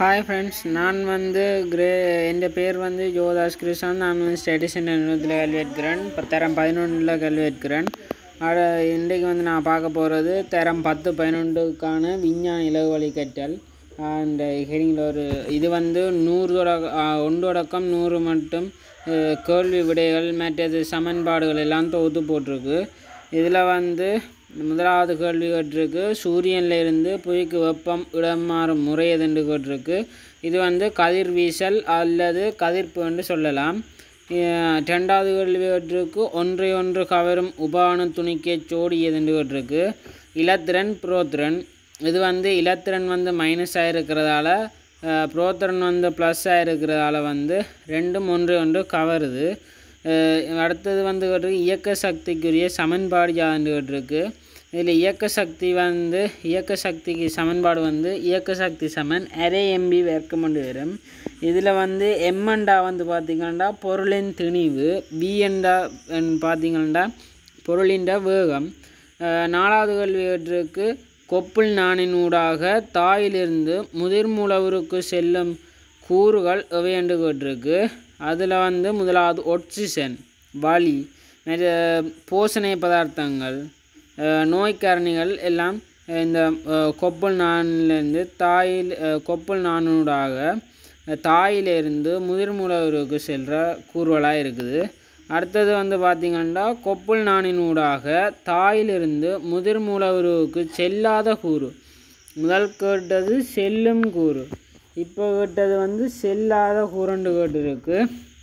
Hi friends நான் வந்து grey என் பேர் வந்து ஜோதாஸ் கிருஷ்ணன் நான் வந்து ஸ்டேடிஷன் நிறுவனத்தில் கல்வி எடுக்கிறேன் இப்போ தரம் பதினொன்றில் கல்வி எடுக்கிறேன் அட இன்றைக்கு வந்து நான் பார்க்க போகிறது தரம் பத்து பதினொன்றுக்கான விஞ்ஞான இலகுவழி கற்றல் அந்த ஹெடிங்கில் ஒரு இது வந்து நூறு தொடக்க ஆ, ஒன்று தொடக்கம் நூறு மட்டும் அஹ், கேள்வி விடைகள் மற்றது சமன்பாடுகள் எல்லாம் தொகுத்து போட்டிருக்கு இதில் வந்து முதலாவது கேள்வி கேட்டிருக்கு சூரியன்ல இருந்து புவிக்கு வெப்பம் இடம் மாறும் முறை எதுன்னு கேட்டிருக்கு இது வந்து கதிர்வீசல் அல்லது கதிர்ப்பு என்று சொல்லலாம் அஹ் ரெண்டாவது கேள்வி கேட்டிருக்கு ஒன்றை ஒன்று கவரும் உபான துணிக்கை ஜோடி எதுன்னு கேட்டிருக்கு இலத்திரன் புரோத்திரன் இது வந்து இலத்திரன் வந்து மைனஸ் ஆகிருக்கிறதால புரோத்திரன் வந்து ப்ளஸ் ஆகிருக்கிறதால வந்து ரெண்டும் ஒன்று ஒன்று கவருது அஹ் அடுத்தது வந்து கேட்டிருக்கு இயக்க சக்திக்குரிய சமன்பாடு யாருன்னு கேட்டிருக்கு இதில் இயக்க சக்தி வந்து இயக்க சக்திக்கு சமன்பாடு வந்து இயக்க சக்தி சமன் அரை எம்பி வெர்க்கமண்டு வரும் இதில் வந்து எம்எண்டா வந்து பார்த்திங்கன்னா பொருளின் திணிவு பிஎண்டா பார்த்திங்கன்னா பொருளின் வேகம் அஹ் நாலாவது கேள்வி கேட்டிருக்கு கொப்புள் நாணின் ஊடாக தாயிலிருந்து முதிர்முளவருக்கு செல்லும் கூறுகள் எவை என்று கேட்டிருக்கு அதில் வந்து முதலாவது ஒட்சிசன் வலி மற்ற போஷணை பதார்த்தங்கள் அஹ் நோய்க்காரணிகள் எல்லாம் இந்த அஹ், கொப்புள் நாணிலிருந்து தாயில் அஹ், கொப்புள் நானூடாக தாயிலிருந்து முதிர்முளவருக்கு செல்கிற கூறுகளாக இருக்குது அடுத்தது வந்து பார்த்திங்கன்னா கொப்புள் நாணின் ஊடாக தாயிலிருந்து முதிர்முளவருக்கு செல்லாத கூறு முதல் கேட்டது செல்லும் கூறு இப்போ கேட்டது வந்து செல்லாத கூரண்டு கேட்டிருக்கு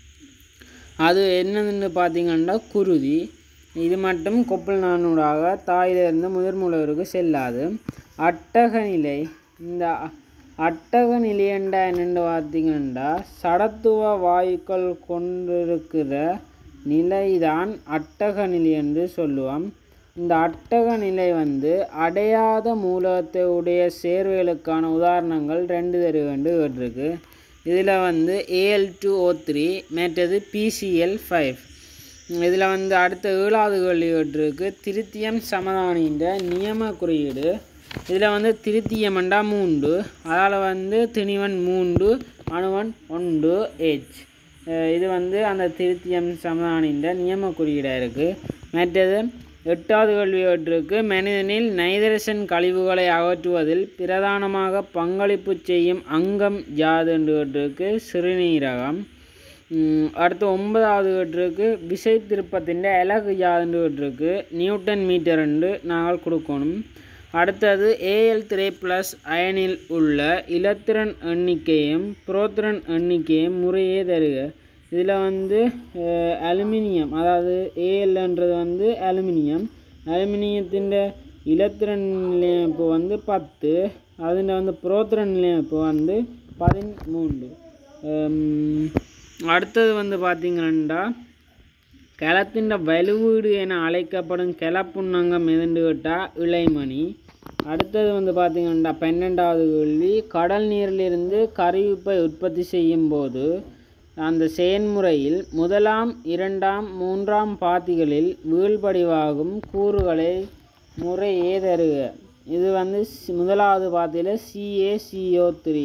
அது என்னதுன்னு பார்த்தீங்கன்னா குருதி இது மட்டும் கொப்பல் நானூடாக தாயிலிருந்து முதிர்முளவருக்கு செல்லாது அட்டக நிலை இந்த அ- அட்டக நிலையண்டா என்னென்னு பார்த்தீங்கன்னா சடத்துவ வாயுக்கள் கொண்டிருக்கிற நிலைதான் அட்டக நிலை என்று சொல்லுவோம் இந்த அட்டக நிலை வந்து அடையாத மூலகத்தை உடைய சேர்வைகளுக்கான உதாரணங்கள் ரெண்டு தரு வேண்டு கேட்டிருக்கு இதில் வந்து ஏஎல் டூ ஓ த்ரீ மற்றது பிசிஎல் ஃபைவ் இதில் வந்து அடுத்த ஏழாவது கேள்வி கேட்டிருக்கு திருத்தியம் சமதானின்ற நியம குறியீடு இதில் வந்து திருத்தியமண்டா மூண்டு அதால் வந்து திணிவன் மூண்டு அணுவன் ஒன்று ஏச் இது வந்து அந்த திருத்தியம் சமதானின்ற நியம குறியீடாக இருக்குது மற்றது எட்டாவது கேள்வி கேட்டிருக்கு மனிதனில் நைதரசன் கழிவுகளை அகற்றுவதில் பிரதானமாக பங்களிப்பு செய்யும் அங்கம் யாது என்று கேட்டிருக்கு சிறுநீரகம் ம், அடுத்து ஒன்பதாவது கேட்டிருக்கு விசை திருப்பத்தின் அலகு யாதுன்னு கேட்டிருக்கு நியூட்டன் மீட்டர் என்று நாங்கள் கொடுக்கணும் அடுத்தது ஏஎல் த்ரீ ப்ளஸ் அயனில் உள்ள இலத்திரன் எண்ணிக்கையும் புரோத்திரன் எண்ணிக்கையும் முறையே தருக இதில் வந்து அஹ், அலுமினியம் அதாவது ஏஎல்ன்றது வந்து அலுமினியம் அலுமினியத்தின் இலத்திரன் நிலையமைப்பு வந்து பத்து அதில் வந்து புரோத்திரன் நிலையமைப்பு வந்து பதிமூன்று ஹம், அடுத்தது வந்து பார்த்தீங்கன்னா கிளத்தின் வலுவீடு என அழைக்கப்படும் கிளப்புண்ணங்கம் எதுன்னு கேட்டால் இளைமணி அடுத்தது வந்து பார்த்தீங்கன்னா பன்னெண்டாவது கேள்வி கடல் நீரிலிருந்து கரிவிப்பை உற்பத்தி செய்யும் போது அந்த செயன்முறையில் முதலாம் இரண்டாம் மூன்றாம் பாத்திகளில் வீழ்படிவாகும் கூறுகளை முறையே தருக இது வந்து சி- முதலாவது பாத்தியில் சிஏசிஓ த்ரீ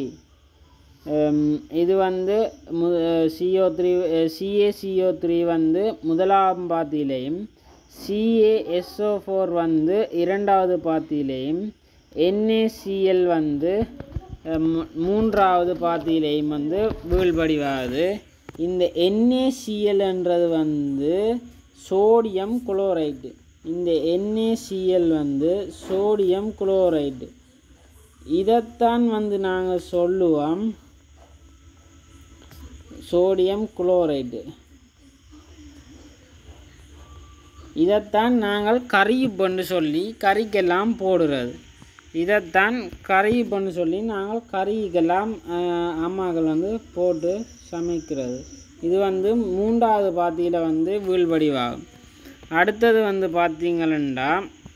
இது வந்து சிஓ த்ரீ சிஏசிஓ த்ரீ வந்து முதலாம் பாத்தியிலையும் சிஏஎஸ்ஓ ஃபோர் வந்து இரண்டாவது பாத்தியிலையும் என்ஏசிஎல் வந்து அஹ், மூ- மூன்றாவது பாத்தியிலையும் வந்து வீழ்படிவாகுது இந்த என்ஏசிஎல்ன்றது வந்து சோடியம் குளோரைடு இந்த என்ஏசிஎல் வந்து சோடியம் குளோரைடு இதைத்தான் வந்து நாங்கள் சொல்லுவோம் சோடியம் குளோரைடு இதைத்தான் நாங்கள் கரியுப்பன்னு சொல்லி கறிக்கெல்லாம் போடுறது இதைத்தான் கரியுப்பன்னு சொல்லி நாங்கள் கறிக்கெல்லாம் ஆஹ், அம்மாக்கள் வந்து போட்டு சமைக்கிறது இது வந்து மூன்றாவது பாத்தியில் வந்து வீழ்வடிவாகும் அடுத்தது வந்து பார்த்தீங்கன்னா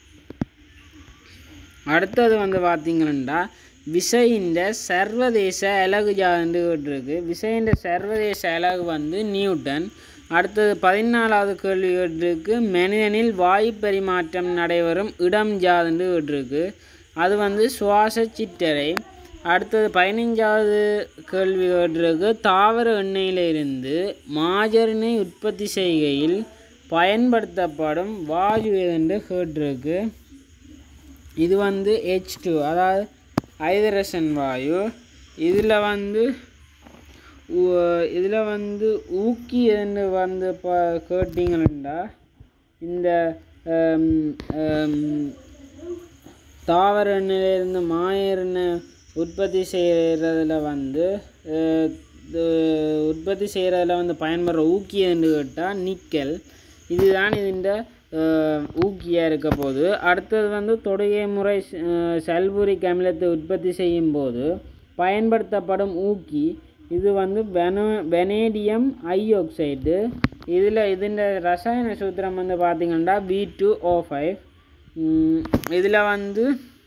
அடுத்தது வந்து பார்த்தீங்கன்னா விசையின் சர்வதேச அலகு யாதுன்னு கேட்டிருக்கு விசையின் சர்வதேச அலகு வந்து நியூட்டன் அடுத்தது பதினாலாவது கேள்வி கேட்டிருக்கு மனிதனில் வாயு பரிமாற்றம் நடைபெறும் இடம் யாதுன்னு கேட்டிருக்கு அது வந்து சுவாச சிற்றறை அடுத்தது பதினஞ்சாவது கேள்வி கேட்டிருக்கு தாவர எண்ணெயிலிருந்து மாஜரினை உற்பத்தி செய்கையில் பயன்படுத்தப்படும் வாயு என்று கேட்டிருக்கு இது வந்து ஹெச் டூ அதாவது ஹைதரசன் வாயு இதில் வந்து இதில் வந்து ஊக்கி என்று வந்து ப கேட்டிங்கன்னா இந்த ஹம், ஹம், தாவர எண்ணெயிலிருந்து மாயெண்ணை உற்பத்தி செய்கிறதுல வந்து அஹ், இது உற்பத்தி செய்கிறதுல வந்து பயன்படுற ஊக்கி என்று கேட்டால் நிக்கல் இதுதான் இதுண்ட ஊக்கியாக இருக்க போது அடுத்தது வந்து தொடுகை முறை சல்பூரிக் அமிலத்தை உற்பத்தி செய்யும் போது பயன்படுத்தப்படும் ஊக்கி இது வந்து வெனோ வெனேடியம் ஐஆக்சைடு இதில் இதுஇந்த ரசாயன சூத்திரம் வந்து பார்த்திங்கன்னா பி டூ ஓ ஃபைவ் இதில் வந்து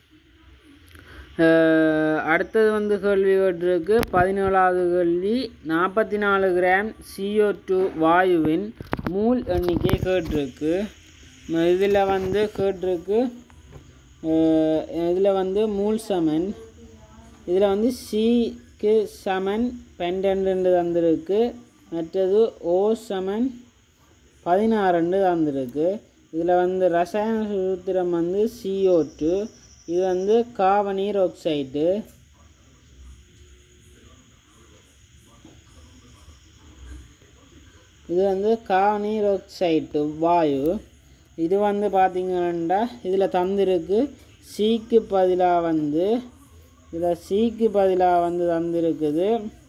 அஹ், அடுத்தது வந்து கேள்வி கேட்டிருக்கு பதினேழாவது கேள்வி நாற்பத்தி நாலு கிராம் CO2 டூ வாயுவின் மூல் எண்ணிக்கை கேட்டிருக்கு இதில் வந்து கேட்டிருக்கு இதில் வந்து மூல் சமன் இதில் வந்து சிக்கு சமன் பன்னெண்டு தந்திருக்கு மற்றது ஓ சமன் பதினாறுண்டு தந்திருக்கு இதில் வந்து ரசாயன சூத்திரம் வந்து CO2 டூ இது வந்து காவனீர் ஆக்சைடு இது வந்து காவனீர் ஆக்சைடு வாயு இது வந்து பார்த்தீங்கன்னா இதில் தந்திருக்கு சீக்கு பதிலாக வந்து இதில் சீக்கு பதிலாக வந்து தந்திருக்குது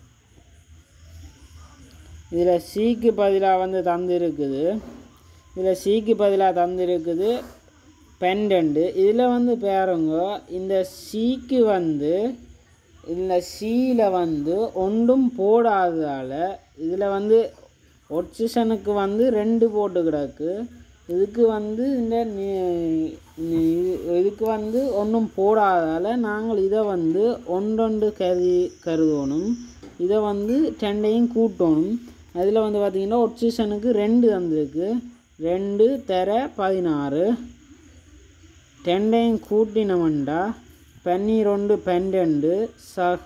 இதில் சீக்கு பதிலாக வந்து தந்திருக்குது இதில் சீக்கு பதிலாக தந்திருக்குது பெண்டன்ட்டு இதில் வந்து பாருங்க இந்த சீக்கு வந்து இந்த சீல வந்து ஒன்றும் போடாததால் இதில் வந்து ஒட்சிஷனுக்கு வந்து ரெண்டு போட்டு கிடக்கு இதுக்கு வந்து இந்த நி- நி- இதுக்கு வந்து ஒன்றும் போடாததால் நாங்கள் இதை வந்து ஒன்றொன்று கருதி கருதணும் இதை வந்து ரெண்டையும் கூட்டணும் அதில் வந்து பார்த்திங்கன்னா ஒட்சிஷனுக்கு ரெண்டு வந்திருக்கு ரெண்டு தர பதினாறு ரெண்டையும் கூட்டினவன்டா பன்னிரெண்டு பன்னெண்டு சக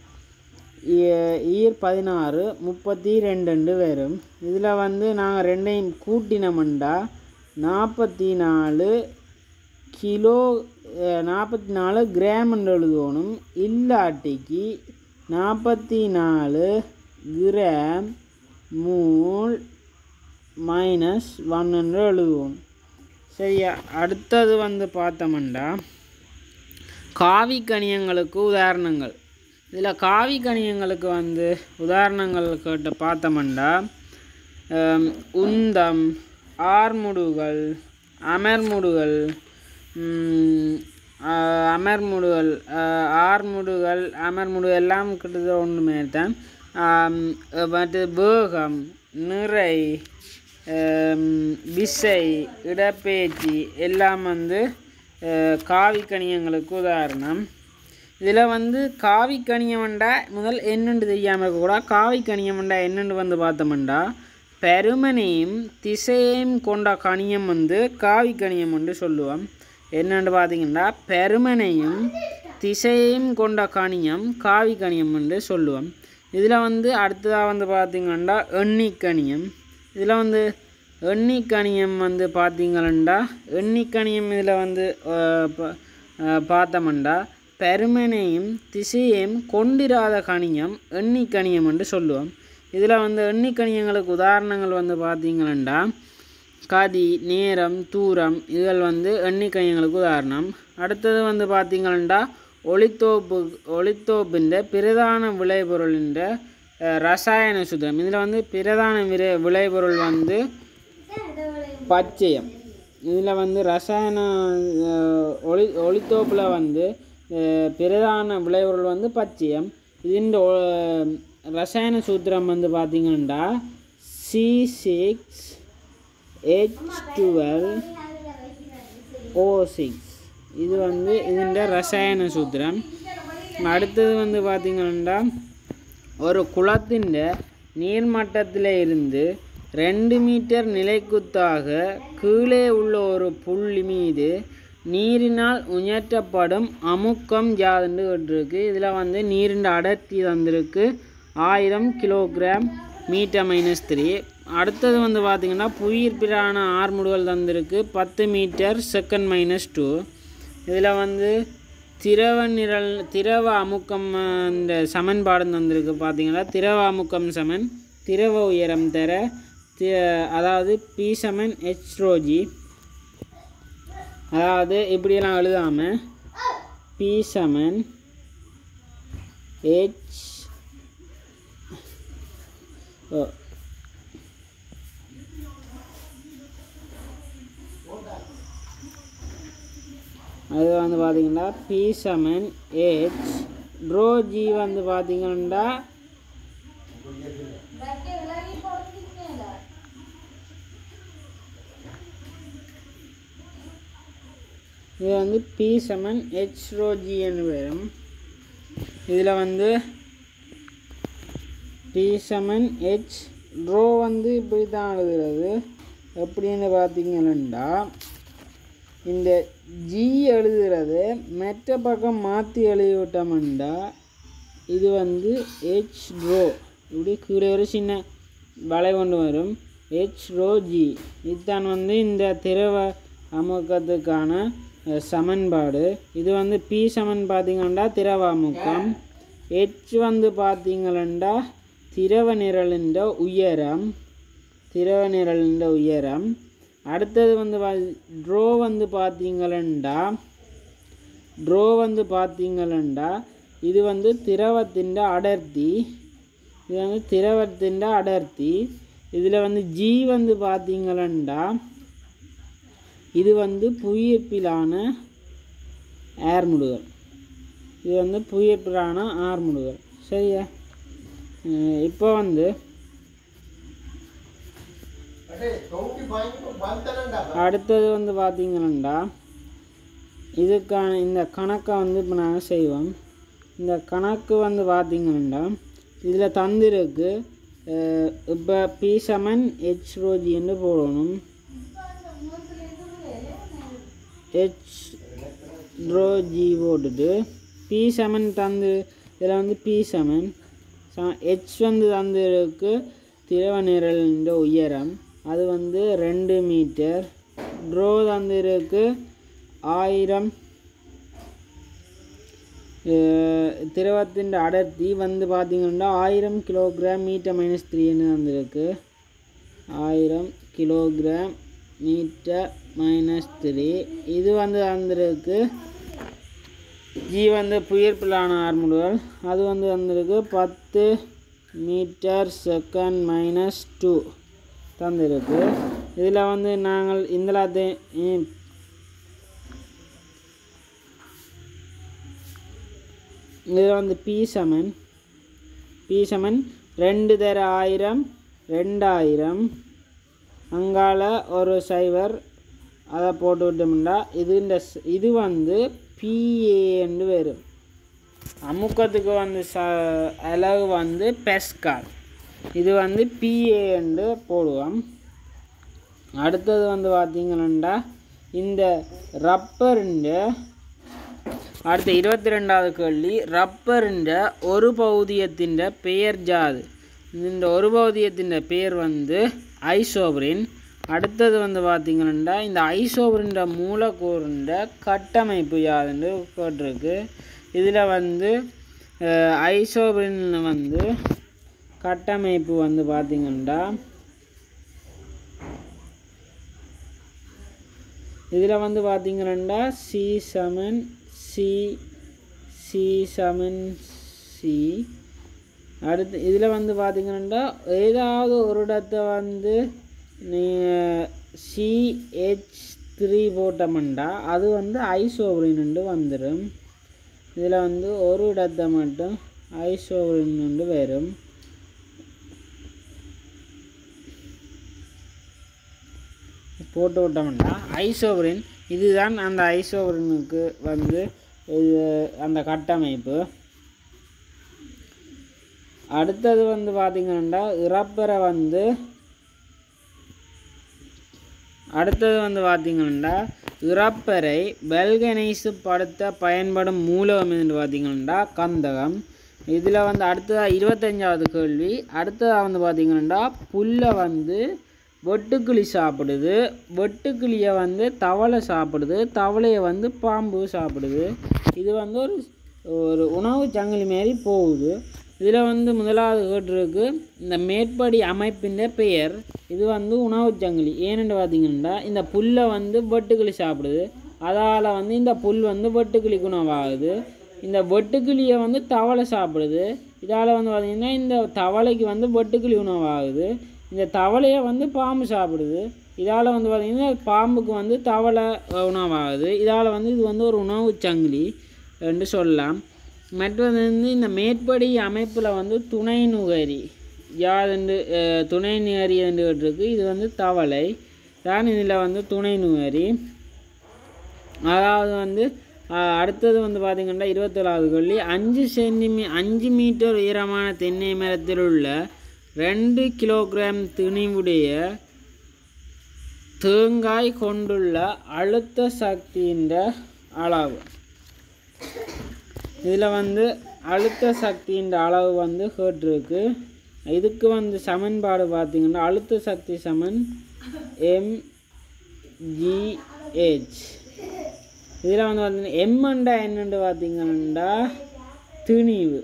ஈ- ஈர் பதினாறு முப்பத்தி ரெண்டு வரும் இதில் வந்து நாங்கள் ரெண்டையும் கூட்டினோம்டா நாற்பத்தி நாலு கிலோ நாற்பத்தி நாலு கிராம்னு எழுதணும் இல்லாட்டிக்கு நாற்பத்தி நாலு கிராம் மூல் மைனஸ் ஒன்னு எழுதுவோம் சரியா அடுத்தது வந்து பார்த்தோம்னா காவி கனியங்களுக்கு உதாரணங்கள் இதில் காவி கனியங்களுக்கு வந்து உதாரணங்கள் கேட்டு பார்த்தோம்னா ஹம், உந்தம் ஆர்முடுகள் அமர்முடுகள் ம், ஆஹ், அமர்முடுகள் ஆஹ், ஆர்முடுகள் அமர்முடுகள் எல்லாம் கிட்டத்தட்ட ஒன்றுமே தான் ஆம், மற்ற வேகம் நிறை ஹம், விசை இடப்பெயர்ச்சி எல்லாம் வந்து அஹ், காவி கனியங்களுக்கு உதாரணம் இதில் வந்து காவி கனியமண்டா முதல் என்னென்று தெரியாமல் இருக்கக்கூடாது காவி கனியமண்டா என்னென்று வந்து பார்த்தோம்டா பெருமனையும் திசையையும் கொண்ட கனியம் வந்து காவி கனியம் என்று சொல்லுவோம் என்னென்று பார்த்தீங்கன்னா பெருமனையும் திசையையும் கொண்ட கனியம் காவி கனியம் என்று சொல்லுவோம் இதில் வந்து அடுத்ததாக வந்து பார்த்தீங்கன்னா எண்ணிக்கனியம் இதில் வந்து எண்ணிக்கனியம் வந்து பார்த்தீங்களா எண்ணிக்கனியம் இதில் வந்து அஹ், ப- அஹ், பார்த்தோம்டா பெருமனையும் திசையையும் கொண்டிராத கணியம் எண்ணிக்கணியம் என்று சொல்லுவோம் இதில் வந்து எண்ணிக்கணியங்களுக்கு உதாரணங்கள் வந்து பார்த்தீங்கன்னா கதி நேரம் தூரம் இதுகள் வந்து எண்ணிக்கணியங்களுக்கு உதாரணம் அடுத்தது வந்து பார்த்தீங்கன்னா ஒளித்தோப்பு ஒளித்தோப்பின் பிரதான விளைபொருளின் அஹ், ரசாயன சுத்தம் இதில் வந்து பிரதான விரை விளைபொருள் வந்து பச்சையம் இதில் வந்து ரசாயன அஹ், ஒளி ஒளித்தோப்பில் வந்து அஹ், பிரதான விளைபொருள் வந்து பச்சையம் ഇതിൻ്റെ ரசாயன சூத்திரம் வந்து பார்த்தீங்கன்னா C six H twelve O six இது வந்து ഇതിൻ്റെ ரசாயன சூத்திரம் அடுத்தது வந்து பார்த்தீங்கன்னா ஒரு குளத்தின் நீர்மட்டத்தில் இருந்து ரெண்டு மீட்டர் நிலைக்குத்தாக கீழே உள்ள ஒரு புள்ளி மீது நீரினால் உயர்த்தப்படும் அமுக்கம் யாதுன்னு இருக்கு இதில் வந்து நீரின் அடர்த்தி வந்திருக்கு ஆயிரம் கிலோகிராம் மீட்டர் மைனஸ் த்ரீ அடுத்தது வந்து பார்த்திங்கன்னா புயிர்ப்பிலான ஆர்முடுகள் தந்திருக்கு பத்து மீட்டர் செகண்ட் மைனஸ் டூ இதில் வந்து திரவ நிரல் திரவ அமுக்கம் அஹ், இந்த சமன்பாடு தந்திருக்கு பார்த்தீங்கன்னா திரவ அமுக்கம் சமன் திரவ உயரம் தர தி அதாவது பி சமன் ஹெச் ரோஜி அதாவது இப்படியெல்லாம் எழுதாமல் பி சமன் ஹெச் ஓ அது வந்து பார்த்தீங்கன்னா P seven hydrogen வந்து பார்த்தீங்கன்னா இது வந்து பி செவன் ஹெச் ரோ ஜின்னு வரும் இதில் வந்து பி செவன் ஹெச் ட்ரோ வந்து இப்படி தான் எழுதுறது எப்படின்னு பார்த்தீங்கன்னா இந்த ஜி எழுதுறது மற்ற பக்கம் மாற்றி எழுதி விட்டோம்னா இது வந்து ஹெச் ரோ இப்படி கீழே ஒரு சின்ன வளை கொண்டு வரும் ஹெச் ரோ ஜி இதுதான் வந்து இந்த திரவ அமுக்கத்துக்கான அஹ், சமன்பாடு இது வந்து பி சமன் பார்த்தீங்கன்னா திரவ அமுக்கம் ஹெச் வந்து பார்த்தீங்கன்னா திரவ நிரலின் உயரம் திரவ நிரலின் உயரம் அடுத்தது வந்து பா ட்ரோ வந்து பார்த்தீங்களா ட்ரோ வந்து பார்த்தீங்களா இது வந்து திரவத்தின் அடர்த்தி இது வந்து திரவத்தின் அடர்த்தி இதில் வந்து ஜி வந்து பார்த்தீங்களா இது வந்து புவியீர்ப்பிலான ஏர்முடுகள் இது வந்து புவியீர்ப்பிலான ஆர்முடுகள் சரியா அஹ் இப்போ வந்து அடுத்தது வந்து பார்த்தீங்கன்னா இதுக்கான இந்த கணக்கை வந்து இப்போ நாங்கள் செய்வோம் இந்த கணக்கு வந்து பார்த்தீங்கன்னா இதில் தந்திருக்கு அஹ் இப்போ பி செவன் ஹெச் ரோஜின்னு போடணும் ஹெச் ரோஜி போட்டுட்டு பி செவன் தந்து இதில் வந்து பி செவன் ஹெச் வந்து தந்திருக்கு திரவ நிரலின் உயரம் அது வந்து ரெண்டு மீட்டர் ட்ரோ தந்திருக்கு ஆயிரம் அஹ் திரவத்தின் அடர்த்தி வந்து பார்த்தீங்கன்னா ஆயிரம் கிலோகிராம் மீட்டர் மைனஸ் த்ரீன்னு வந்திருக்கு ஆயிரம் கிலோகிராம் மீட்டர் மைனஸ் த்ரீ இது வந்து வந்திருக்கு ஜி வந்து புயற்பிலான ஆர்முடுகள் அது வந்து வந்திருக்கு பத்து மீட்டர் செகண்ட் மைனஸ் டூ தந்திருக்கு இதில் வந்து நாங்கள் இந்த இதில் வந்து பி சமன் பி சமன் ரெண்டு தர ஆயிரம் ரெண்டாயிரம் அங்கால ஒரு சைவர் அதை போட்டு விட்டோம்னா இது இந்த ஸ்- இது வந்து பிஏன்னு வரும் அமுக்கத்துக்கு வந்து ச அளவு வந்து பெஸ்கால் இது வந்து பிஏன்னு போடுவோம் அடுத்தது வந்து பார்த்தீங்கன்னா இந்த ரப்பருண்ட அடுத்த இருபத்தி ரெண்டாவது கேள்வி ரப்பருண்ட ஒரு பௌதியத்தின் பெயர் ஜாது இந்த ஒரு பௌதியத்தின் பெயர் வந்து ஐசோபரின் அடுத்தது வந்து பார்த்தீங்கன்னா இந்த ஐசோபரின் மூலக்கூறுண்ட கட்டமைப்பு யாதுன்னு கேட்டிருக்கு இதில் வந்து ஐசோபரின் வந்து கட்டமைப்பு வந்து பார்த்தீங்கன்னா இதில் வந்து பார்த்தீங்கன்னா சி சமன் சி சி சமன் சி அடுத்து இதில் வந்து பார்த்தீங்கன்னா ஏதாவது ஒரு இடத்தை வந்து நீ சிஹெச் த்ரீ போட்டோம்னா அது வந்து ஐசோபரின்னு வந்துடும் இதில் வந்து ஒரு இடத்தை மட்டும் ஐசோபரின்னு வரும் போட்டு விட்டோம்னா ஐசோபரின் இதுதான் அந்த ஐசோபரினுக்கு வந்து இது அந்த கட்டமைப்பு அடுத்தது வந்து பார்த்தீங்கன்னா இறப்பரை வந்து அடுத்தது வந்து பார்த்தீங்கன்னா இறப்பரை வெல்கனைஸு படுத்த பயன்படும் மூலகம் என்று பார்த்தீங்கன்னா கந்தகம் இதில் வந்து அடுத்ததாக இருபத்தஞ்சாவது கேள்வி அடுத்ததாக வந்து பார்த்தீங்கன்னா புல்லை வந்து வெட்டுக்கிளி சாப்பிடுது வெட்டுக்கிளியை வந்து தவளை சாப்பிடுது தவளையை வந்து பாம்பு சாப்பிடுது இது வந்து ஒரு ஒரு உணவு சங்கிலி மாரி போகுது இதில் வந்து முதலாவது கேட்டிருக்கு இந்த மேற்படி அமைப்பின் பெயர் இது வந்து உணவு சங்கிலி ஏன்னு பார்த்தீங்கன்னா இந்த புல்லை வந்து வெட்டுக்கிளி சாப்பிடுது அதால் வந்து இந்த புல் வந்து வெட்டுக்கிளிக்கு உணவாகுது இந்த வெட்டுக்கிளியை வந்து தவளை சாப்பிடுது இதால் வந்து பார்த்திங்கன்னா இந்த தவளைக்கு வந்து வெட்டுக்கிளி உணவாகுது இந்த தவளையை வந்து பாம்பு சாப்பிடுது இதால் வந்து பார்த்திங்கன்னா பாம்புக்கு வந்து தவளை உணவாகுது இதால் வந்து இது வந்து ஒரு உணவு சங்கிலி என்று சொல்லலாம் மற்றது வந்து இந்த மேற்படி அமைப்பில் வந்து துணை நுகரி யாதென்று அஹ், துணை நுகரி என்று இருக்கு இது வந்து தவளை தான் இதில் வந்து துணை நுகரி அதாவது வந்து அஹ், அடுத்தது வந்து பார்த்திங்கன்னா இருபத்தேழாவது கொல்லி அஞ்சு சென்டிமீ அஞ்சு மீட்டர் உயரமான தென்னை மரத்தில் உள்ள ரெண்டு கிலோகிராம் திணிவுடைய தேங்காய் கொண்டுள்ள அழுத்த சக்தியின் அளவு இதில் வந்து அழுத்த சக்தியின் அளவு வந்து கேட்டிருக்கு இதுக்கு வந்து சமன்பாடு பார்த்தீங்கன்னா அழுத்த சக்தி சமன் எம் ஜிஹெச் இதில் வந்து பார்த்தீங்கன்னா எம்எண்டா என்னென்று பார்த்தீங்கன்னா திணிவு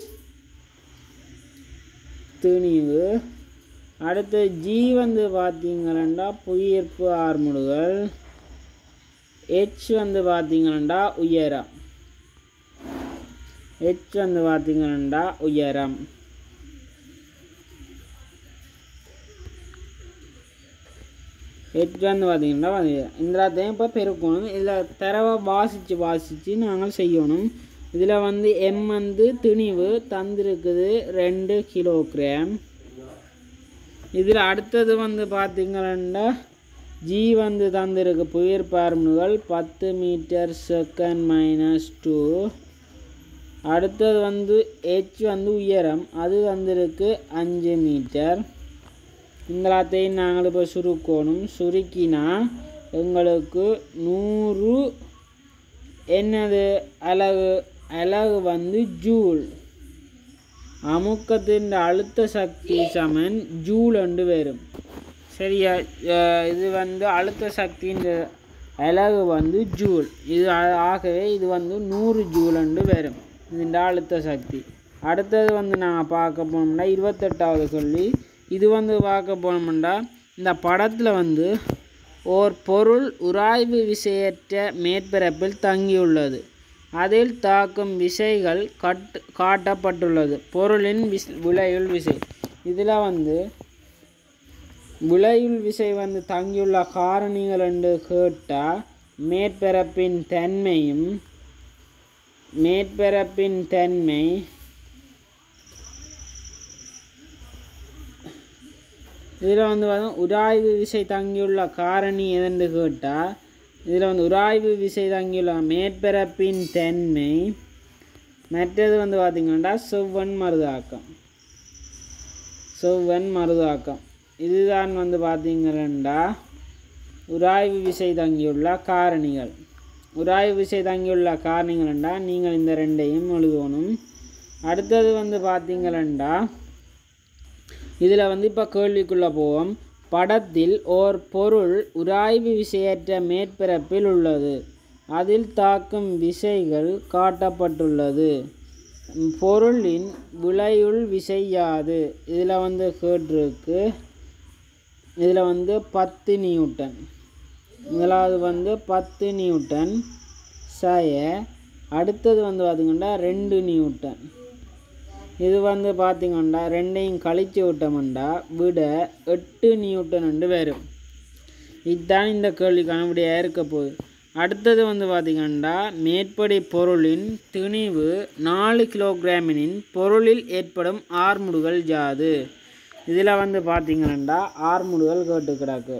திணிவு அடுத்து ஜி வந்து பார்த்தீங்கன்னா புவியீர்ப்பு ஆர்முடுகள் ஹெச் வந்து பார்த்தீங்கன்னா உயரம் ஹெச் வந்து பார்த்தீங்கன்னா உயரம் ஹெச் வந்து பார்த்தீங்கன்னா உயரம். இந்த எல்லாத்தையும் இப்போ பெருக்கணும் இதில் தரவை வாசித்து வாசித்து நாங்கள் செய்யணும் இதில் வந்து எம் வந்து திணிவு தந்திருக்குது ரெண்டு கிலோகிராம் இதில் அடுத்தது வந்து பார்த்தீங்கன்னா ஜி வந்து தந்திருக்கு புயற் பார்முகள் பத்து மீட்டர் செகண்ட் மைனஸ் டூ அடுத்தது வந்து ஹெச் வந்து உயரம் அது வந்திருக்கு அஞ்சு மீட்டர் இந்த நாங்கள் இப்போ சுருக்கணும் சுருக்கினா எங்களுக்கு நூறு என்னது அலகு அலகு வந்து ஜூல் அமுக்கத்தின் அழுத்த சக்தி சமன் ஜூல் என்று வரும் சரியா அஹ் இது வந்து அழுத்த சக்தியின் அலகு வந்து ஜூல் இது ஆ- ஆகவே இது வந்து நூறு ஜூல் என்று வரும் இந்த அழுத்த சக்தி அடுத்தது வந்து நான் பார்க்க போனோம்னா இருபத்தெட்டாவது சொல்லி இது வந்து பார்க்க போனோம்னா இந்த படத்தில் வந்து ஓர் பொருள் உராய்வு விசையற்ற மேற்பரப்பில் தங்கியுள்ளது அதில் தாக்கும் விசைகள் கட் காட்டப்பட்டுள்ளது பொருளின் விஸ் விளையுள் விசை இதில் வந்து விளையுள் விசை வந்து தங்கியுள்ள காரணிகள் என்று கேட்டால் மேற்பரப்பின் தன்மையும் மேற்பரப்பின் தன்மை இதில் வந்து பார்த்தா உராய்வு விசை தங்கியுள்ள காரணி எதென்று கேட்டால் இதில் வந்து உராய்வு விசை தங்கியுள்ள மேற்பரப்பின் தன்மை மற்றது வந்து பார்த்திங்கன்னா செவ்வன் மருதாக்கம் செவ்வன் மருதாக்கம் இதுதான் வந்து பார்த்தீங்கன்னா உராய்வு விசை தங்கியுள்ள காரணிகள் உராய்வு விசை தங்கியுள்ள காரணிகள் என்றால் நீங்கள் இந்த ரெண்டையும் எழுதணும் அடுத்தது வந்து பார்த்தீங்களா இதில் வந்து இப்போ கேள்விக்குள்ளே போவோம் படத்தில் ஓர் பொருள் உராய்வு விசையற்ற மேற்பரப்பில் உள்ளது அதில் தாக்கும் விசைகள் காட்டப்பட்டுள்ளது ம், பொருளின் விளையுள் விசை யாது இதில் வந்து கேட்டிருக்கு இதில் வந்து பத்து நியூட்டன் முதலாவது வந்து பத்து நியூட்டன் சய அடுத்தது வந்து பார்த்திங்கன்னா ரெண்டு நியூட்டன் இது வந்து பார்த்திங்கன்னா ரெண்டையும் கழிச்சு விட்டோம்டா விட எட்டு நியூட்டன் என்று வரும் இதுதான் இந்த கேள்விக்கான விடையாக இருக்க போகுது அடுத்தது வந்து பார்த்திங்கன்னா மேற்படி பொருளின் திணிவு நாலு கிலோகிராமினின் பொருளில் ஏற்படும் ஆர்முடுகள் யாது இதில் வந்து பார்த்திங்கன்னா ஆர்முடுகள் கேட்டு கிடக்கு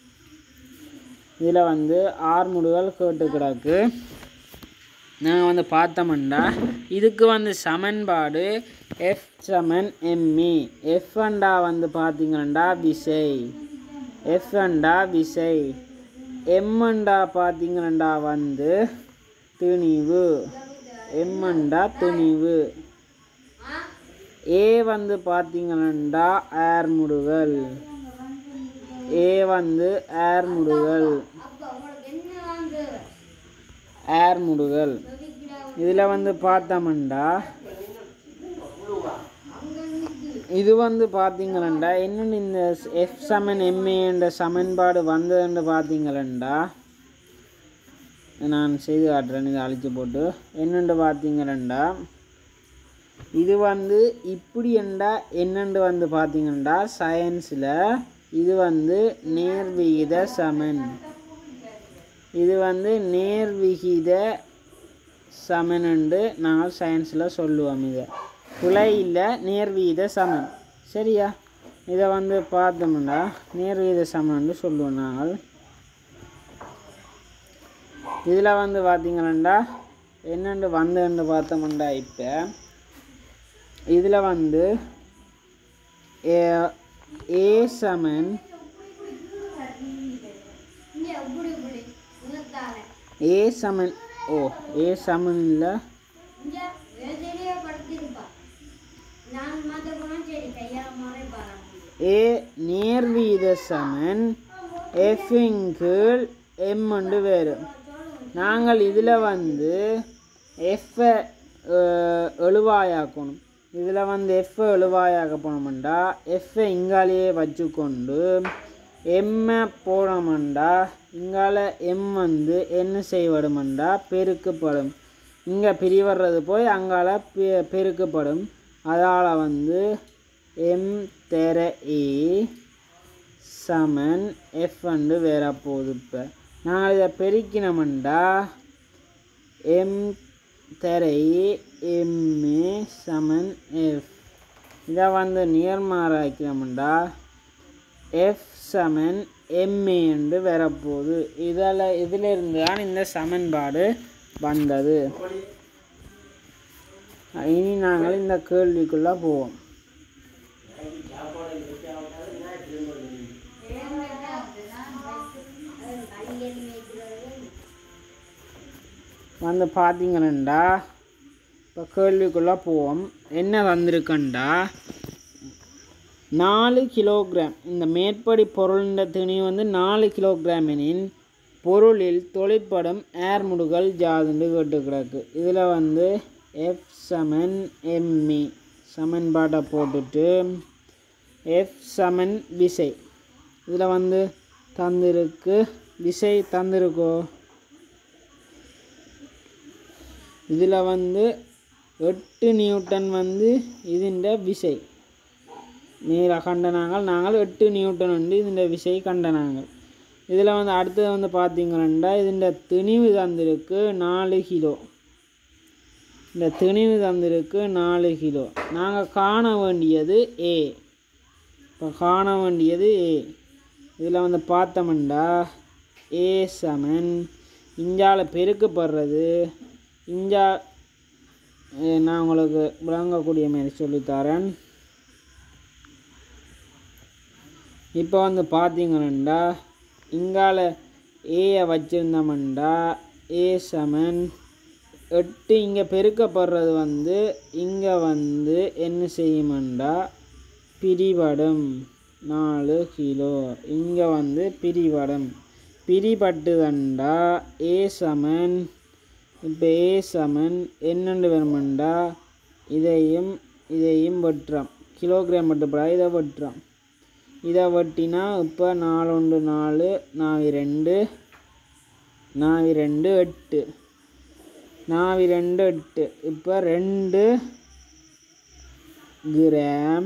இதில் வந்து ஆர்முடுகள் கேட்டு கிடக்கு நாங்கள் வந்து பார்த்தோம்னா இதுக்கு வந்து சமன்பாடு எஃப் சமன் எம்இ எஃப் அண்டா வந்து பார்த்தீங்கன்னா விசை எஃப் அண்டா விசை எம்மண்டா பார்த்தீங்களா வந்து திணிவு எம்மண்டா திணிவு ஏ வந்து பார்த்தீங்கன்னா ஏர் முடுகல் ஏ வந்து ஏர் முடுகல் ஏர் முடுகல் இதில் வந்து பார்த்தோம்டா இது வந்து பார்த்தீங்களா என்னென்னு இந்த எஃப் சமன் எம்ஏ என்ற சமன்பாடு வந்ததுன்னு பார்த்தீங்களா நான் செய்து காட்டுறேன் இதை அழிச்சு போட்டு என்னென்று பார்த்தீங்களா இது வந்து இப்படி என்றா என்னென்று வந்து பார்த்தீங்கன்னா சயின்ஸில் இது வந்து நேர்விகித சமன் இது வந்து நேர்விகித சமன்ண்டு நாங்கள் சயின்ஸில் சொல்லுவோம் இதை பிழை இல்லை நேர்விகித சமன் சரியா இதை வந்து பார்த்தோம்னா நேர்விகித சமன்ண்டு சொல்லுவோம் நாங்கள் இதில் வந்து பார்த்தீங்கன்னா என்னென்று வந்தேன்னு பார்த்தோம்டா இப்போ இதில் வந்து ஏ- ஏ சமன் ஏ சமன் ஓ ஏ சமன் இல்லை ஏ நேர்வீத சமன் எஃபின் கீழ் எம்முண்டு வேறு நாங்கள் இதில் வந்து எஃப்பை எழுவாயாக்கணும் இதில் வந்து எஃப்பை எழுவாயாக்க போனோம்டா எஃப்பை இங்காலேயே வச்சுக்கொண்டு எம்மை போனோம்டா இங்கால எம் வந்து என்ன செய்வடுமெண்டா பெருக்கப்படும் இங்கே பிரிவர்றது போய் அங்கால பெ- பெருக்கப்படும் அதால் வந்து எம் தெர ஏ சமன் எஃப் வந்து வேற போகுது இப்போ நாங்கள் இதை பெருக்கினோம்டா எம் தெரை எம்ஏ சமன் எஃப் இதை வந்து நேர்மாறாக்கிறோம்டா எஃப் சமன் எம்ஏ என்று வரப்போகுது இதில் இதிலிருந்து தான் இந்த சமன்பாடு வந்தது இனி நாங்கள் இந்த கேள்விக்குள்ளே போவோம் வந்து பார்த்தீங்கன்னா இப்போ கேள்விக்குள்ளே போவோம் என்ன வந்திருக்கண்டா நாலு கிலோகிராம் இந்த மேற்படி பொருளின் திணி வந்து நாலு கிலோகிராம் எனின் பொருளில் தொழிற்படும் ஏர் முடுகல் ஜாதுண்டு கேட்டு கிடக்கு இதில் வந்து எஃப் சமன் எம்இ சமன்பாட்டை போட்டுட்டு எஃப் சமன் விசை இதில் வந்து தந்திருக்கு விசை தந்திருக்கோ இதில் வந்து எட்டு நியூட்டன் வந்து ഇതിൻ്റെ விசை நீரை கண்டனாங்கள் நாங்கள் எட்டு நியூட்டன் வந்து ഇതിൻ്റെ விசை கண்டனாங்கள் இதில் வந்து அடுத்தது வந்து பார்த்தீங்கன்னா ഇതിൻ്റെ திணிவு தந்திருக்கு நாலு கிலோ இந்த திணிவு தந்திருக்கு நாலு கிலோ நாங்கள் காண வேண்டியது ஏ இப்போ காண வேண்டியது ஏ இதில் வந்து பார்த்தோம்டா ஏ சமன் இஞ்சால பெருக்கப்படுறது இஞ்சா அஹ் நான் உங்களுக்கு விளங்கக்கூடிய மாதிரி சொல்லித்தரேன் இப்போ வந்து பார்த்தீங்கன்னா இங்கால ஏயை வச்சுருந்தோம்டா ஏ சமன் எட்டு இங்கே பெருக்கப்படுறது வந்து இங்கே வந்து என்ன செய்யுமெண்டா பிரிபடும் நாலு கிலோ இங்கே வந்து பிரிபடும் பிரிபட்டுதண்டா ஏ சமன் இப்போ ஏ சமன் என்னென்று வருமெண்டா இதையும் இதையும் வெட்டுறோம் கிலோகிராம் மட்டுப்படா இதை வெட்டுறோம் இதை வெட்டினா இப்போ நாலு ஒன்று நாலு நாவி ரெண்டு நாவி ரெண்டு எட்டு நாவி ரெண்டு எட்டு இப்போ ரெண்டு கிராம்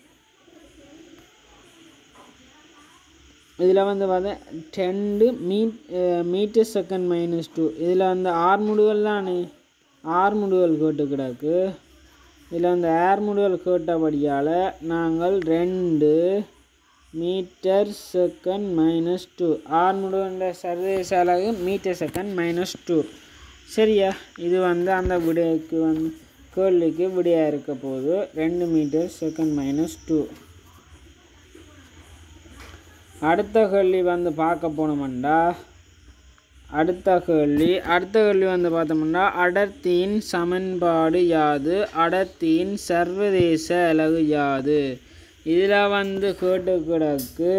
இதில் வந்து பார்த்தா டெண்டு மீட் மீட்டர் செகண்ட் மைனஸ் டூ இதில் வந்து ஆறு முடிவுகள் தானே ஆறு முடிவுகள் கேட்டு கிடக்கு இதில் வந்து ஏர் முடிவுகள் கேட்டபடியால் நாங்கள் ரெண்டு மீட்டர் செகண்ட் மைனஸ் டூ ஆறு முடிவுன்ற சர்வதேச அலகு மீட்டர் செகண்ட் மைனஸ் டூ சரியா இது வந்து அந்த விடைக்கு வந்து கேள்விக்கு விடையாக இருக்க போகுது ரெண்டு மீட்டர் செகண்ட் மைனஸ் டூ அடுத்த கேள்வி வந்து பார்க்க போனோம்டா அடுத்த கேள்வி அடுத்த கேள்வி வந்து பார்த்தோம்னா அடர்த்தியின் சமன்பாடு யாது அடர்த்தியின் சர்வதேச அலகு யாது இதில் வந்து கேட்டு கிடக்கு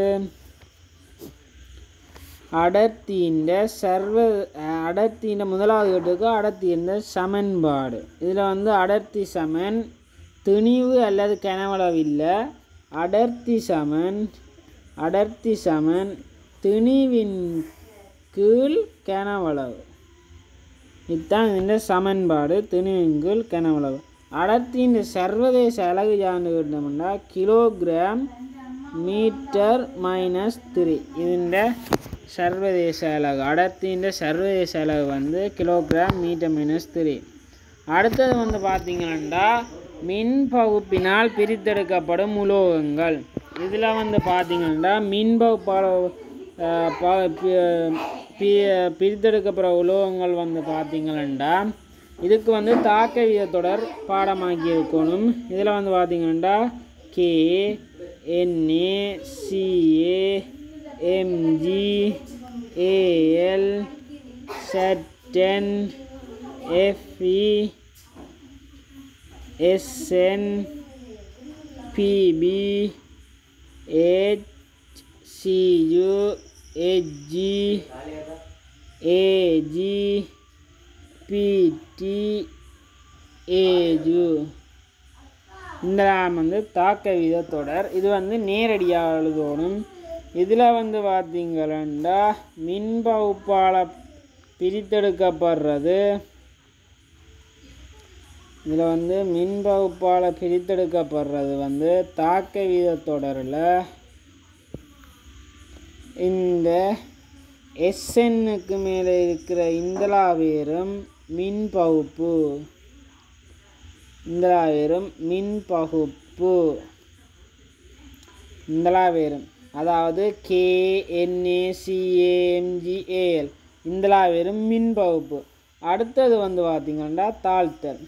அடர்த்தியின் சர்வ அடர்த்தியின் முதலாவது கேட்டுக்கு அடர்த்தியின் சமன்பாடு இதில் வந்து அடர்த்தி சமன் திணிவு அல்லது கனவளவு இல்லை அடர்த்தி சமன் அடர்த்தி சமன் திணிவின் கீழ் கனவளவு இதுதான் இந்த சமன்பாடு திணிவின் கீழ் கனவளவு அடர்த்தியின் சர்வதேச அலகு யான்னு கேட்டோம்னா கிலோகிராம் மீட்டர் மைனஸ் த்ரீ இதுண்ட சர்வதேச அலகு அடர்த்தியின் சர்வதேச அலகு வந்து கிலோகிராம் மீட்டர் மைனஸ் த்ரீ அடுத்தது வந்து பார்த்தீங்கன்னா மின் பகுப்பினால் பிரித்தெடுக்கப்படும் உலோகங்கள் இதில் வந்து பார்த்தீங்கன்னா மின் பகுப்பால் அஹ், ப- பி- பி- பிரித்தெடுக்கப்படுற உலோகங்கள் வந்து பார்த்தீங்கன்னா இதுக்கு வந்து தாக்க விதத்தொடர் பாடமாக்கி இருக்கணும் இதில் வந்து பார்த்தீங்கன்னா K NA CA MG AL ZN FE SN PB HCU HG AG PT AU இந்த வந்து தாக்க வித தொடர் இது வந்து நேரடியாக எழுதணும் இதில் வந்து பார்த்தீங்கன்னா மின் பகுப்பால் பிரித்தெடுக்கப்படுறது இதில் வந்து மின் பகுப்பால் பிரித்தெடுக்கப்படுறது வந்து தாக்க வீத தொடரில் இந்த எஸ்என்னுக்கு மேலே இருக்கிற இந்தலாவேரும் மின் பகுப்பு இந்தலாவேரும் மின் பகுப்பு இந்தலாவேரும் அதாவது கே என்ஏசிஏஎம்ஜிஏஎல் இந்தலாவேரும் மின் பகுப்பு அடுத்தது வந்து பார்த்திங்கன்னா தாழ்த்தல்